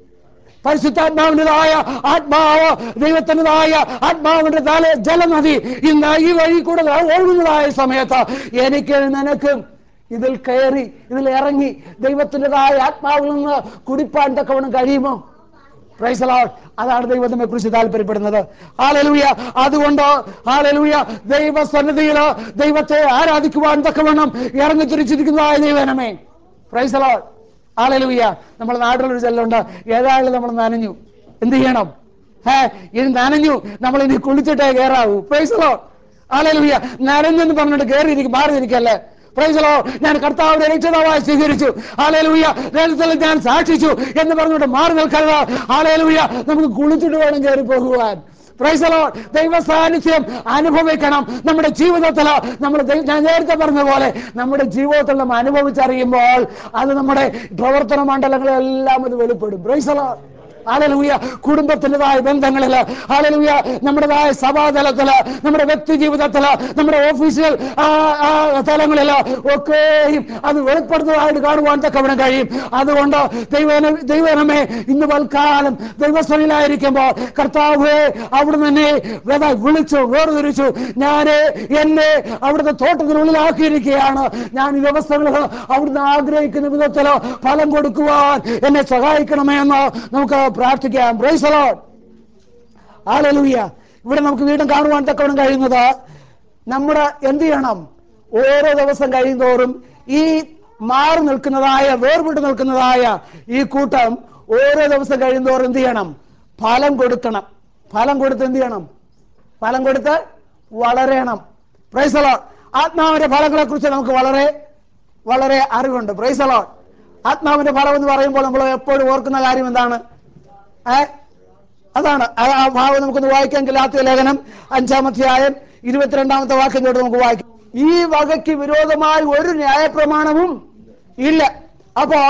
Speaker 1: പരിശുദ്ധാത്മാവിൻ്റെതായ ആത്മാവ് ദൈവത്തിൻ്റെതായ ആത്മാവിന്റെ തല ജലനദി ഇന്ന് ഈ വഴി കൂടെ ഒഴുകുന്നതായ സമയത്ത് എനിക്ക് നിനക്കും ഇതിൽ കയറി ഇതിൽ ഇറങ്ങി ദൈവത്തിൻ്റെതായ ആത്മാവിൽ നിന്ന് കുടിപ്പാൻ തക്കവണ്ണം കഴിയുമോ Praise the Lord. അതാണ് ദൈവത്തിനെ കുറിച്ച് താല്പര്യപ്പെടുന്നത് ഹാലലൂയ അതുകൊണ്ട് ഹാലലൂയ ദൈവ സന്നിധിയിൽ ദൈവത്തെ ആരാധിക്കുവാൻ തക്കവണ്ണം ഇറങ്ങി തിരിച്ചിരിക്കുന്നതായ ദൈവനമേ പ്രൈസ് the Lord. ഹാലലൂയ നമ്മുടെ നാട്ടിലൊരു ചെല്ലുണ്ട് ഏതായാലും നമ്മൾ നനഞ്ഞു എന്ത് ചെയ്യണം ഹേ ഇനി നനഞ്ഞു നമ്മൾ ഇനി കുളിച്ചിട്ടേ കയറാവൂ പ്രൈസലോ ഹാലലൂയ നനഞ്ഞെന്ന് പറഞ്ഞിട്ട് കയറിയിരിക്കും മാറിയിരിക്കല്ലേ പ്രൈസലോ ഞാൻ കർത്താവിനെ രക്ഷിതാവായി സ്വീകരിച്ചു ആലേലൂയ നേരത്തിൽ ഞാൻ സാക്ഷിച്ചു എന്ന് പറഞ്ഞുകൊണ്ട് മാറി നിൽക്കരുത് ആലേലൂയ നമുക്ക് കുളിച്ചിട്ട് വേണം കയറി പോകുവാൻ പ്രൈസലോ ദൈവ സാന്നിധ്യം അനുഭവിക്കണം നമ്മുടെ ജീവിതത്തിൽ നമ്മൾ ദൈ- ഞാൻ നേരത്തെ പറഞ്ഞ പോലെ നമ്മുടെ ജീവിതത്തിൽ നമ്മൾ അനുഭവിച്ചറിയുമ്പോൾ അത് നമ്മുടെ പ്രവർത്തന മണ്ഡലങ്ങളെല്ലാം അത് വെളിപ്പെടും പ്രൈസലോ ആലലൂയ കുടുംബത്തിൻ്റെതായ ബന്ധങ്ങളില് ആലലൂയ നമ്മുടേതായ സഭാതലത്തില് നമ്മുടെ വ്യക്തി ജീവിതത്തില് നമ്മുടെ ഓഫീസുകൾ ആ, ആ തലങ്ങളില് ഒക്കെയും അത് വെളിപ്പെടുന്നതായിട്ട് കാണുവാൻ തക്കവണ്ണം കഴിയും അതുകൊണ്ട് ദൈവന ദൈവനമേ ഇന്ന് വൽക്കാലം ദൈവസ്ഥനിലായിരിക്കുമ്പോൾ കർത്താവ് അവിടുന്ന് എന്നെ വേദ വിളിച്ചു വേർതിരിച്ചു ഞാന് എന്നെ അവിടുത്തെ തോട്ടത്തിനുള്ളിലാക്കിയിരിക്കുകയാണ് ഞാൻ ഈ വ്യവസ്ഥകളിൽ അവിടുന്ന് ആഗ്രഹിക്കുന്ന വിധത്തില് ഫലം കൊടുക്കുവാൻ എന്നെ സഹായിക്കണമേ എന്ന് നമുക്ക് പ്രാർത്ഥിക്കാം Praise the Lord. Hallelujah. ഇവിടെ നമുക്ക് വീണ്ടും കാണുവാൻ തക്കവണ്ണം കഴിയുന്നത് നമ്മുടെ എന്ത് ചെയ്യണം ഓരോ ദിവസം കഴിയുന്തോറും ഈ മാറി നിൽക്കുന്നതായ വേർപെട്ട് നിൽക്കുന്നതായ ഈ കൂട്ടം ഓരോ ദിവസം കഴിയുന്തോറും എന്ത് ചെയ്യണം ഫലം കൊടുക്കണം ഫലം കൊടുത്ത് എന്ത് ചെയ്യണം ഫലം കൊടുത്ത് വളരണം പ്രൈസലോ ആത്മാവിന്റെ ഫലങ്ങളെ കുറിച്ച് നമുക്ക് വളരെ വളരെ അറിവുണ്ട് പ്രൈസലോ ആത്മാവിന്റെ ഫലം എന്ന് പറയുമ്പോൾ നമ്മൾ എപ്പോഴും ഓർക്കുന്ന കാര്യം എന്താണ് ഏ അതാണ് ആ ആ ഭാവം നമുക്കൊന്ന് വായിക്കാൻ ഗലാത്യ ലേഖനം അഞ്ചാമധ്യായം ഇരുപത്തിരണ്ടാമത്തെ വാക്യം തൊട്ട് നമുക്ക് വായിക്കാം ഈ വകയ്ക്ക് വിരോധമായി ഒരു ന്യായപ്രമാണവും ഇല്ല അപ്പോൾ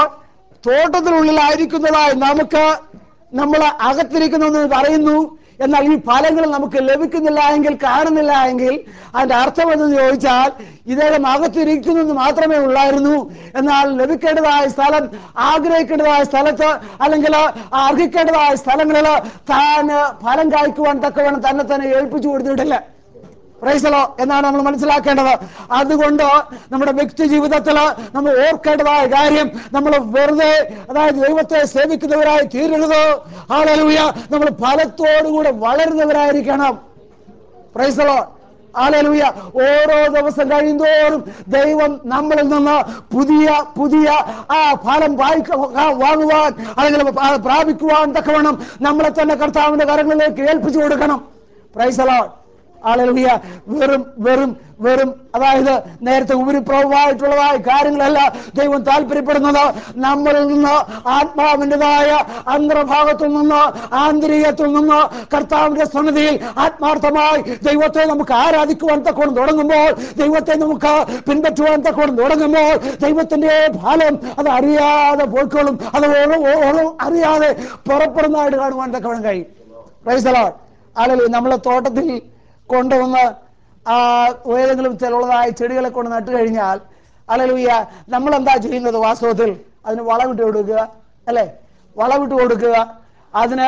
Speaker 1: തോട്ടത്തിനുള്ളിലായിരിക്കുന്നതായി നമുക്ക് നമ്മൾ അകത്തിരിക്കുന്നു പറയുന്നു എന്നാൽ ഈ ഫലങ്ങൾ നമുക്ക് ലഭിക്കുന്നില്ല എങ്കിൽ കാണുന്നില്ല എങ്കിൽ അതിന്റെ അർത്ഥം എന്തെന്ന് ചോദിച്ചാൽ ഇദ്ദേഹം അകത്തിരിക്കുന്നു മാത്രമേ ഉള്ളായിരുന്നു എന്നാൽ ലഭിക്കേണ്ടതായ സ്ഥലം ആഗ്രഹിക്കേണ്ടതായ സ്ഥലത്ത് അല്ലെങ്കിൽ അർഹിക്കേണ്ടതായ സ്ഥലങ്ങളിൽ താൻ ഫലം കായ്ക്കുവാൻ തക്കവണ്ണം തന്നെ തന്നെ ഏൽപ്പിച്ചു കൊടുത്തിട്ടില്ല പ്രൈസലോ എന്നാണ് നമ്മൾ മനസ്സിലാക്കേണ്ടത് അതുകൊണ്ട് നമ്മുടെ വ്യക്തി ജീവിതത്തിൽ നമ്മൾ ഓർക്കേണ്ടതായ കാര്യം നമ്മൾ വെറുതെ അതായത് ദൈവത്തെ സേവിക്കുന്നവരായി തീരരുത് ആളലൂയ നമ്മൾ ഫലത്തോടുകൂടെ വളരുന്നവരായിരിക്കണം പ്രൈസലോ ആലലൂയ ഓരോ ദിവസം കഴിയുന്തോറും ദൈവം നമ്മളിൽ നിന്ന് പുതിയ പുതിയ ആ ഫലം വായിക്ക ആ വാങ്ങുവാൻ അല്ലെങ്കിൽ ആ പ്രാപിക്കുവാൻ തക്കവണ്ണം നമ്മളെ തന്നെ കർത്താവിന്റെ കരങ്ങളിലേക്ക് ഏൽപ്പിച്ചു കൊടുക്കണം പ്രൈസലോ ആളുകളിയ വെറും വെറും വെറും അതായത് നേരത്തെ ഉപരിപ്രഭമായിട്ടുള്ളതായ കാര്യങ്ങളല്ല ദൈവം താല്പര്യപ്പെടുന്നത് നമ്മളിൽ നിന്ന് ആത്മാവിൻ്റെതായ അന്തർഭാഗത്തു നിന്ന് ആന്തരികത്തിൽ നിന്ന് കർത്താവിന്റെ സന്നിധിയിൽ ആത്മാർത്ഥമായി ദൈവത്തെ നമുക്ക് ആരാധിക്കുവാൻ തക്കോണം തുടങ്ങുമ്പോൾ ദൈവത്തെ നമുക്ക് പിൻപറ്റുവാൻ തക്കോണം തുടങ്ങുമ്പോൾ ദൈവത്തിന്റെ ഫലം അത് അറിയാതെ പോയിക്കോളും അത് ഓരോ ഓരോ അറിയാതെ പുറപ്പെടുന്നതായിട്ട് കാണുവാൻ തക്കവണ്ണം കഴിയും പ്രൈസലോ ആളുകൾ നമ്മളെ തോട്ടത്തിൽ കൊണ്ടുവന്ന് ആ ഏതെങ്കിലും ചിലതായ ചെടികളെ കൊണ്ട് നട്ടു കഴിഞ്ഞാൽ അലലുയ്യ നമ്മൾ എന്താ ചെയ്യുന്നത് വാസ്തവത്തിൽ അതിന് വളമിട്ട് കൊടുക്കുക അല്ലെ വളമിട്ട് കൊടുക്കുക അതിന്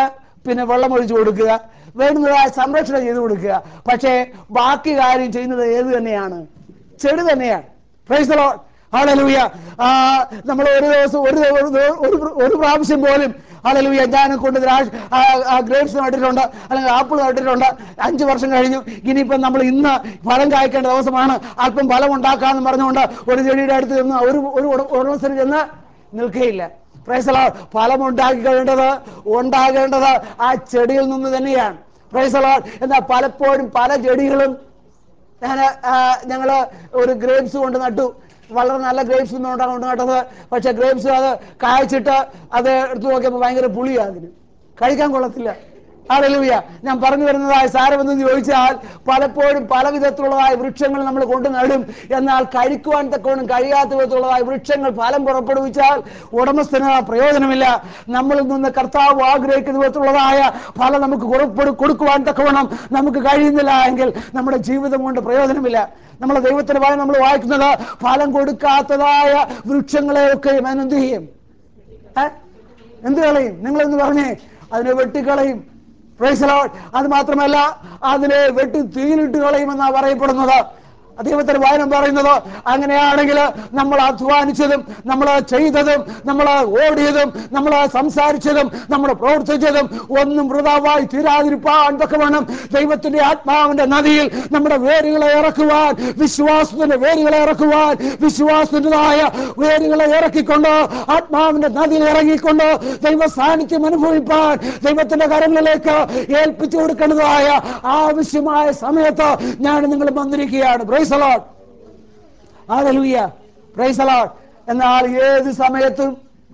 Speaker 1: പിന്നെ വെള്ളം ഒഴിച്ചു കൊടുക്കുക വേണ്ടുന്നതായ സംരക്ഷണം ചെയ്തു കൊടുക്കുക പക്ഷേ ബാക്കി കാര്യം ചെയ്യുന്നത് ഏത് തന്നെയാണ് ചെടി തന്നെയാണ് Praise the Lord. Hallelujah. ആ, നമ്മൾ ഒരു ദിവസം ഒരു ദിവ- ഒരു ദിവ- ഒരു പ്ര- ഒരു പ്രാവശ്യം പോലും ഹല്ലേലൂയ ഞാൻ കൊണ്ട് ഗ്രേപ്സ് നട്ടിട്ടുണ്ട് അല്ലെങ്കിൽ ആപ്പിൾ നട്ടിട്ടുണ്ട് അഞ്ച് വർഷം കഴിഞ്ഞു ഇനിയിപ്പം നമ്മൾ ഇന്ന് ഫലം കായ്ക്കേണ്ട ദിവസമാണ് അല്പം ഫലം ഉണ്ടാക്കാന്ന് പറഞ്ഞുകൊണ്ട് ഒരു ചെടിയുടെ അടുത്ത് ചെന്ന് ഒരു ഒരു ഉട- ഉടമസ്ഥന് ചെന്ന് നിൽക്കുകയില്ല പ്രൈസല ഫലം ഉണ്ടാക്കി കഴിയേണ്ടത് ഉണ്ടാകേണ്ടത് ആ ചെടിയിൽ നിന്ന് തന്നെയാണ് പ്രൈസല എന്നാൽ പലപ്പോഴും പല ചെടികളും ഞാൻ ഞങ്ങൾ ഒരു ഗ്രേപ്സ് കൊണ്ട് നട്ടു വളരെ നല്ല ഗ്രേപ്സ് കൊണ്ട് നട്ടത് പക്ഷെ ഗ്രേപ്സ് അത് കായ്ച്ചിട്ട് അത് എടുത്തു നോക്കിയപ്പോൾ ഭയങ്കര പുളിയാണ് അതിന് കഴിക്കാൻ കൊള്ളത്തില്ല ആളൂയ ഞാൻ പറഞ്ഞു വരുന്നതായ സാരമെന്ന് ചോദിച്ചാൽ പലപ്പോഴും പല വിധത്തിലുള്ളതായ വൃക്ഷങ്ങൾ നമ്മൾ കൊണ്ട് നടും എന്നാൽ കഴിക്കുവാൻ തക്കോണം കഴിയാത്ത വിധത്തിലുള്ളതായ വൃക്ഷങ്ങൾ ഫലം പുറപ്പെടുവിച്ചാൽ ഉടമസ്ഥന് പ്രയോജനമില്ല നമ്മളിൽ നിന്ന് കർത്താവ് ആഗ്രഹിക്കുന്ന വിധത്തിലുള്ളതായ ഫലം നമുക്ക് കൊടുപ്പെ- കൊടുക്കുവാൻ തക്കവണ്ണം നമുക്ക് കഴിയുന്നില്ല എങ്കിൽ നമ്മുടെ ജീവിതം കൊണ്ട് പ്രയോജനമില്ല നമ്മൾ ദൈവത്തിന് ഭയം നമ്മൾ വായിക്കുന്നത് ഫലം കൊടുക്കാത്തതായ വൃക്ഷങ്ങളെയൊക്കെ എന്ത് ചെയ്യും ഏ? എന്ത് കളയും നിങ്ങളെന്ന് പറഞ്ഞേ അതിനെ വെട്ടിക്കളയും Praise the Lord. അത് മാത്രമല്ല അതിനെ വെട്ടി തീയിലിട്ട് കളയുമെന്നാ പറയപ്പെടുന്നത് ദൈവത്തിന് വായനം പറയുന്നത് അങ്ങനെയാണെങ്കിൽ നമ്മൾ അധ്വാനിച്ചതും നമ്മൾ ചെയ്തതും നമ്മൾ ഓടിയതും നമ്മൾ സംസാരിച്ചതും നമ്മൾ പ്രവർത്തിച്ചതും ഒന്നും വൃതാവായി തീരാതിരിപ്പാൻ തക്ക വേണം ദൈവത്തിന്റെ ആത്മാവിന്റെ നദിയിൽ നമ്മുടെ വേരുകളെ ഇറക്കുവാൻ വിശ്വാസത്തിന്റെ വേരുകളെ ഇറക്കുവാൻ വിശ്വാസത്തിൻ്റെതായ വേരുകളെ ഇറക്കിക്കൊണ്ട് ആത്മാവിന്റെ നദിയിൽ ഇറങ്ങിക്കൊണ്ട് ദൈവ സാന്നിധ്യം അനുഭവിപ്പാൻ ദൈവത്തിന്റെ കരങ്ങളിലേക്ക് ഏൽപ്പിച്ചു കൊടുക്കേണ്ടതായ ആവശ്യമായ സമയത്ത് ഞാൻ നിങ്ങൾ വന്നിരിക്കുകയാണ് പ്രൈസലോട്ട് ആലലുയ്യ പ്രൈസലോട്ട് എന്നാൽ ഏത് സമയത്തും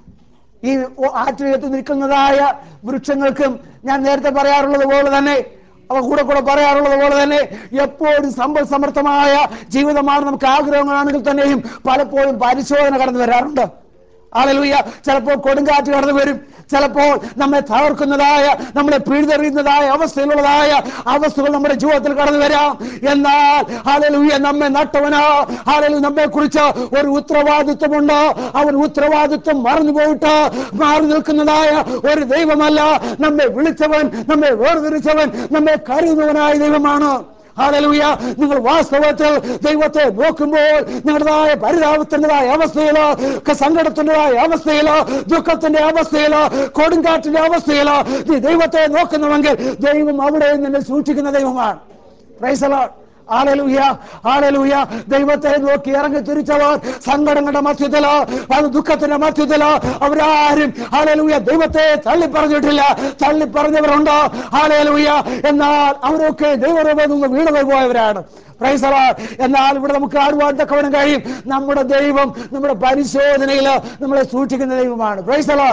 Speaker 1: ഈ ആറ്റുയത്ത് നിൽക്കുന്നതായ വൃക്ഷങ്ങൾക്കും ഞാൻ നേരത്തെ പറയാറുള്ളത് പോലെ തന്നെ അവ കൂടെ കൂടെ പറയാറുള്ളത് പോലെ തന്നെ എപ്പോഴും സമ്പൽ സമർത്ഥമായ ജീവിതമാണ് നമുക്ക് ആഗ്രഹങ്ങളാണെങ്കിൽ തന്നെയും പലപ്പോഴും പരിശോധന കടന്നു വരാറുണ്ട് ആലലൂയ ചിലപ്പോൾ കൊടുങ്കാറ്റ് കടന്നു വരും ചിലപ്പോൾ നമ്മെ തകർക്കുന്നതായ നമ്മളെ പിഴുതെറിയുന്നതായ അവസ്ഥയിലുള്ളതായ അവസ്ഥകൾ നമ്മുടെ ജീവിതത്തിൽ കടന്നു വരാം എന്നാൽ ഹാലലൂയ നമ്മെ നട്ടവനോ ഹാലലു നമ്മെ കുറിച്ച് ഒരു ഉത്തരവാദിത്വമുണ്ട് അവൻ ഉത്തരവാദിത്വം മറന്നു പോയിട്ട് മാറി നിൽക്കുന്നതായ ഒരു ദൈവമല്ല നമ്മെ വിളിച്ചവൻ നമ്മെ വേർതിരിച്ചവൻ നമ്മെ കരുതുന്നവനായ ദൈവമാണ് ഹാലലൂയ നിങ്ങൾ വാസ്തവത്തിൽ ദൈവത്തെ നോക്കുമ്പോൾ നിങ്ങളുടേതായ പരിതാപത്തിൻ്റെതായ അവസ്ഥയിലോ ക- സങ്കടത്തിൻ്റെതായ അവസ്ഥയിലോ ദുഃഖത്തിന്റെ അവസ്ഥയിലോ കൊടുങ്കാറ്റിന്റെ അവസ്ഥയിലോ നീ ദൈവത്തെ നോക്കുന്നുവെങ്കിൽ ദൈവം അവിടെ നിന്നെ സൂക്ഷിക്കുന്ന ദൈവമാണ് പ്രൈസലോ ആലലൂയ ആലലൂയ ദൈവത്തെ നോക്കി ഇറങ്ങി തിരിച്ചവർ സങ്കടങ്ങളുടെ മധ്യത്തിലോ അത് ദുഃഖത്തിന്റെ മധ്യത്തിലോ അവരാരും ആലലൂയ ദൈവത്തെ തള്ളി പറഞ്ഞിട്ടില്ല തള്ളി പറഞ്ഞവരുണ്ടോ ആലലൂയ എന്നാൽ അവരൊക്കെ ദൈവരൂപത്തിൽ നിന്ന് വീണു പോയവരാണ് പ്രൈസലോ എന്നാൽ ഇവിടെ നമുക്ക് കാണുവാൻ തക്കവനും കഴിയും നമ്മുടെ ദൈവം നമ്മുടെ പരിശോധനയിൽ നമ്മളെ സൂക്ഷിക്കുന്ന ദൈവമാണ് പ്രൈസലോ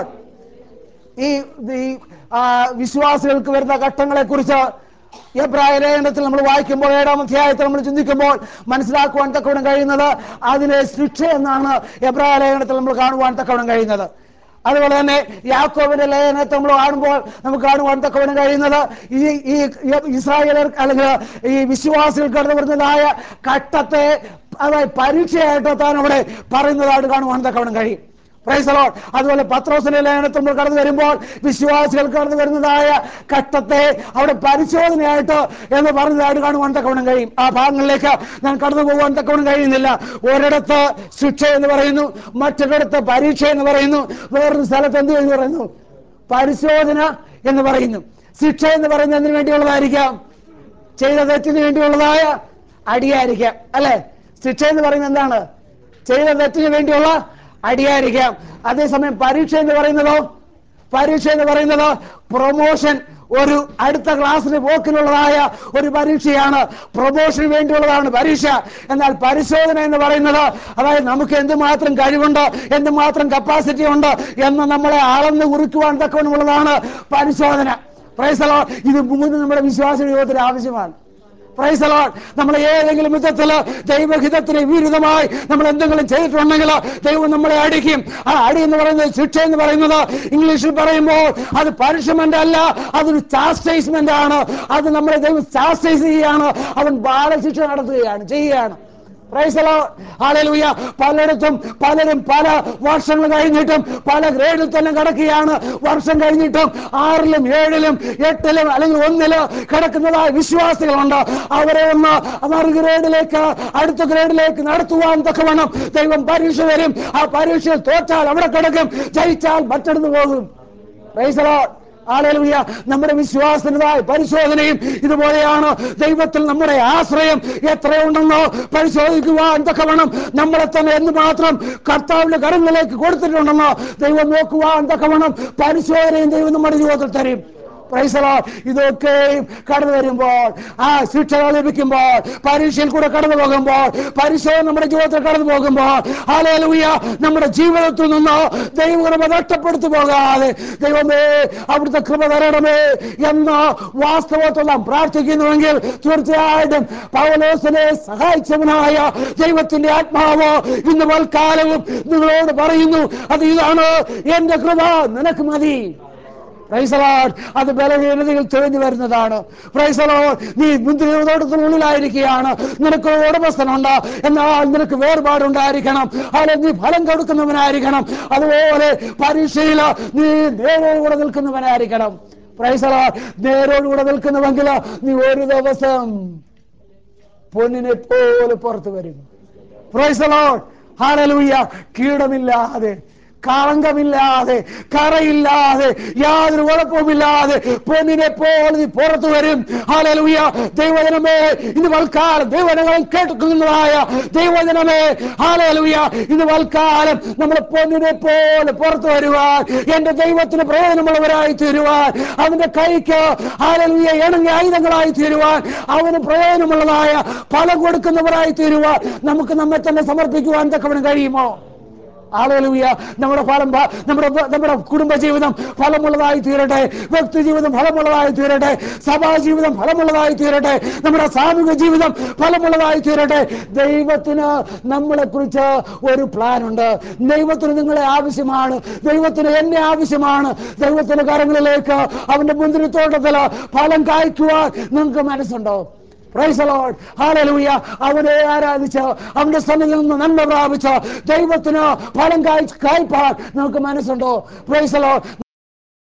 Speaker 1: ഈ ഈ ആ, വിശ്വാസികൾക്ക് വരുന്ന ഘട്ടങ്ങളെ കുറിച്ച് എബ്രായ ലേഖനത്തിൽ നമ്മൾ വായിക്കുമ്പോൾ ഏഴാം അധ്യായത്തിൽ നമ്മൾ ചിന്തിക്കുമ്പോൾ മനസ്സിലാക്കുവാൻ തക്കവണ്ണം കഴിയുന്നത് അതിനെ ശിക്ഷ എന്നാണ് എബ്രായ ലേഖനത്തിൽ നമ്മൾ കാണുവാൻ തക്കവണ്ണം കഴിയുന്നത് അതുപോലെ തന്നെ യാക്കോബിന്റെ ലേഖനത്തെ നമ്മൾ കാണുമ്പോൾ നമുക്ക് കാണുവാൻ തക്കവണ്ണം കഴിയുന്നത് ഈ ഈ ഇസ്രായേലർ അല്ലെങ്കിൽ ഈ വിശ്വാസികൾ കടന്നു വരുന്നതായ ഘട്ടത്തെ അതായത് പരീക്ഷയായിട്ട് താൻ അവിടെ പറയുന്നതായിട്ട് കാണുവാൻ തക്കവണ്ണം കഴിയും Praise the Lord. അതുപോലെ പത്രോസിന്റെ ലേഖനത്തിൽ നമ്മൾ കടന്നു വരുമ്പോൾ വിശ്വാസികൾ കടന്നു വരുന്നതായ ഘട്ടത്തെ അവിടെ പരിശോധനയായിട്ട് എന്ന് പറഞ്ഞതായിട്ട് കാണുവാൻ തക്കവണ്ണം കഴിയും ആ ഭാഗങ്ങളിലേക്ക് ഞാൻ കടന്നു പോകാൻ തക്കവണ്ണം കഴിയുന്നില്ല ഒരിടത്ത് ശിക്ഷ എന്ന് പറയുന്നു മറ്റൊരിടത്ത് പരീക്ഷ എന്ന് പറയുന്നു വേറൊരു സ്ഥലത്ത് എന്ത് എന്ന് പറയുന്നു പരിശോധന എന്ന് പറയുന്നു ശിക്ഷ എന്ന് പറയുന്നത് എന്തിനു വേണ്ടിയുള്ളതായിരിക്കാം ചെയ്ത തെറ്റിന് വേണ്ടിയുള്ളതായ അടിയായിരിക്കാം അല്ലെ ശിക്ഷ എന്ന് പറയുന്നത് എന്താണ് ചെയ്ത തെറ്റിന് വേണ്ടിയുള്ള അടിയായിരിക്കാം അതേസമയം പരീക്ഷ എന്ന് പറയുന്നതോ പരീക്ഷ എന്ന് പറയുന്നത് പ്രൊമോഷൻ ഒരു അടുത്ത ക്ലാസ്സിന് പോക്കിനുള്ളതായ ഒരു പരീക്ഷയാണ് പ്രൊമോഷന് വേണ്ടിയുള്ളതാണ് പരീക്ഷ എന്നാൽ പരിശോധന എന്ന് പറയുന്നത് അതായത് നമുക്ക് എന്തുമാത്രം കഴിവുണ്ട് എന്തുമാത്രം കപ്പാസിറ്റി ഉണ്ട് എന്ന് നമ്മളെ അളന്ന് കുറിക്കുവാൻ തക്കവണ്ണമുള്ളതാണ് പരിശോധന പ്രൈസലോ ഇത് മൂന്ന് നമ്മുടെ വിശ്വാസ ജീവിതത്തിന് ആവശ്യമാണ് പ്രൈസലോൺ നമ്മൾ ഏതെങ്കിലും വിധത്തിൽ ദൈവഹിതത്തിന് വിരുദ്ധമായി നമ്മൾ എന്തെങ്കിലും ചെയ്തിട്ടുണ്ടെങ്കിൽ ദൈവം നമ്മളെ അടിക്കും ആ അടി എന്ന് പറയുന്നത് ശിക്ഷ എന്ന് പറയുന്നത് ഇംഗ്ലീഷിൽ പറയുമ്പോൾ അത് പണിഷ്മെന്റ് അല്ല അതൊരു ചാസ്റ്റൈസ്മെന്റ് ആണ് അത് നമ്മളെ ദൈവം ചാസ്റ്റൈസ് ചെയ്യുകയാണ് അവൻ ബാലശിക്ഷ നടത്തുകയാണ് ചെയ്യുകയാണ് Praise the Lord. Hallelujah. പലയിടത്തും പലരും പല വർഷങ്ങൾ കഴിഞ്ഞിട്ടും പല ഗ്രേഡിൽ തന്നെ കിടക്കുകയാണ് വർഷം കഴിഞ്ഞിട്ടും ആറിലും ഏഴിലും എട്ടിലും അല്ലെങ്കിൽ ഒന്നിലോ കിടക്കുന്നതായ വിശ്വാസികളുണ്ട് അവരെ ഒന്ന് മറു ഗ്രേഡിലേക്ക് അടുത്ത ഗ്രേഡിലേക്ക് നടത്തുവാൻ തക്കവണ്ണം ദൈവം പരീക്ഷ വരും ആ പരീക്ഷയിൽ തോറ്റാൽ അവിടെ കിടക്കും ജയിച്ചാൽ മറ്റടുത്ത് പോകും Praise the Lord. Hallelujah. നമ്മുടെ വിശ്വാസത്തിൻ്റെതായ പരിശോധനയും ഇതുപോലെയാണ് ദൈവത്തിൽ നമ്മുടെ ആശ്രയം എത്രയുണ്ടെന്നോ പരിശോധിക്കുവാൻ തക്കവണ്ണം നമ്മളെ തന്നെ എന്ന് മാത്രം കർത്താവിന്റെ കരങ്ങളിലേക്ക് കൊടുത്തിട്ടുണ്ടെന്നോ ദൈവം നോക്കുവാൻ തക്കവണ്ണം പരിശോധനയും ദൈവം നമ്മുടെ ജീവിതത്തിൽ തരും Praise the Lord. ഇതൊക്കെയും കടന്നു വരുമ്പോൾ ആ ശിക്ഷകൾ ലഭിക്കുമ്പോൾ പരീക്ഷയിൽ കൂടെ കടന്നു പോകുമ്പോൾ പരിശോധന നമ്മുടെ ജീവിതത്തിൽ കടന്നു പോകുമ്പോൾ ഹാലേലൂയ നമ്മുടെ ജീവിതത്തിൽ നിന്ന് ദൈവകൃപ നഷ്ടപ്പെടുത്തു പോകാതെ ദൈവമേ അവിടുത്തെ കൃപ തരണമേ എന്ന് വാസ്തവത്തിൽ നാം പ്രാർത്ഥിക്കുന്നുവെങ്കിൽ തീർച്ചയായിട്ടും പൗലോസിനെ സഹായിച്ചവനായ ദൈവത്തിന്റെ ആത്മാവ് ഇന്ന് വൽക്കാലവും നിങ്ങളോട് പറയുന്നു അത് ഇതാണ് എന്റെ കൃപ നിനക്ക് മതി പ്രൈസലോൺ അത് ബലഹീനതയിൽ തെളിഞ്ഞു വരുന്നതാണ് പ്രൈസലോൺ നീ മുന്തിരിയോടത്തിനുള്ളിലായിരിക്കുകയാണ് നിനക്ക് ഒരു ഉടമസ്ഥനുണ്ട് എന്നാൽ നിനക്ക് വേർപാടുണ്ടായിരിക്കണം അല്ലെങ്കിൽ നീ ഫലം കൊടുക്കുന്നവനായിരിക്കണം അതുപോലെ പരീക്ഷയിൽ നീ നേരോടുകൂടെ നിൽക്കുന്നവനായിരിക്കണം പ്രൈസലോൺ നേരോടുകൂടെ നിൽക്കുന്നുവെങ്കിൽ നീ ഒരു ദിവസം പൊന്നിനെ പോലെ പുറത്തു വരും പ്രൈസലോൺ ഹാലലൂയ കീടമില്ലാതെ കളങ്കമില്ലാതെ കറയില്ലാതെ യാതൊരു കുഴപ്പവുമില്ലാതെ പൊന്നിനെ പോലെ നീ പുറത്തു വരും ഹാലലൂയ ദൈവജനമേ ഇന്ന് വൽക്കാലം ദൈവജനങ്ങൾ കേൾക്കുന്നതായ ദൈവജനമേ ഹാലലൂയ ഇന്ന് വൽക്കാലം നമ്മൾ പൊന്നിനെ പോലെ പുറത്തു വരുവാൻ എന്റെ ദൈവത്തിന് പ്രയോജനമുള്ളവരായി തീരുവാൻ അവന്റെ കൈക്ക് ഹാലലൂയ ഇണങ്ങിയ ആയുധങ്ങളായി തീരുവാൻ അവന് പ്രയോജനമുള്ളതായ ഫലം കൊടുക്കുന്നവരായി തീരുവാൻ നമുക്ക് നമ്മെ തന്നെ സമർപ്പിക്കുവാൻ തക്കവണ്ണം കഴിയുമോ ആളുകളുയ നമ്മുടെ ഫലം ഫ- നമ്മുടെ നമ്മുടെ കുടുംബ ജീവിതം ഫലമുള്ളതായി തീരട്ടെ വ്യക്തി ജീവിതം ഫലമുള്ളതായി തീരട്ടെ സഭാ ജീവിതം ഫലമുള്ളതായി തീരട്ടെ നമ്മുടെ സാമൂഹിക ജീവിതം ഫലമുള്ളതായി തീരട്ടെ ദൈവത്തിന് നമ്മളെ കുറിച്ച് ഒരു പ്ലാൻ ഉണ്ട് ദൈവത്തിന് നിങ്ങളെ ആവശ്യമാണ് ദൈവത്തിന് എന്നെ ആവശ്യമാണ് ദൈവത്തിന്റെ കരങ്ങളിലേക്ക് അവന്റെ മുന്തിരിത്തോട്ടത്തിൽ ഫലം കായ്ക്കുവാൻ നിങ്ങൾക്ക് മനസ്സുണ്ടോ Praise the Lord. Hallelujah. അവനെ ആരാധിച്ച് അവന്റെ സന്നിധിയിൽ നിന്ന് നന്മ പ്രാപിച്ച് ദൈവത്തിന് ഫലം കായ് കായ്പാൻ നമുക്ക് മനസ്സുണ്ടോ പ്രൈസ് the Lord.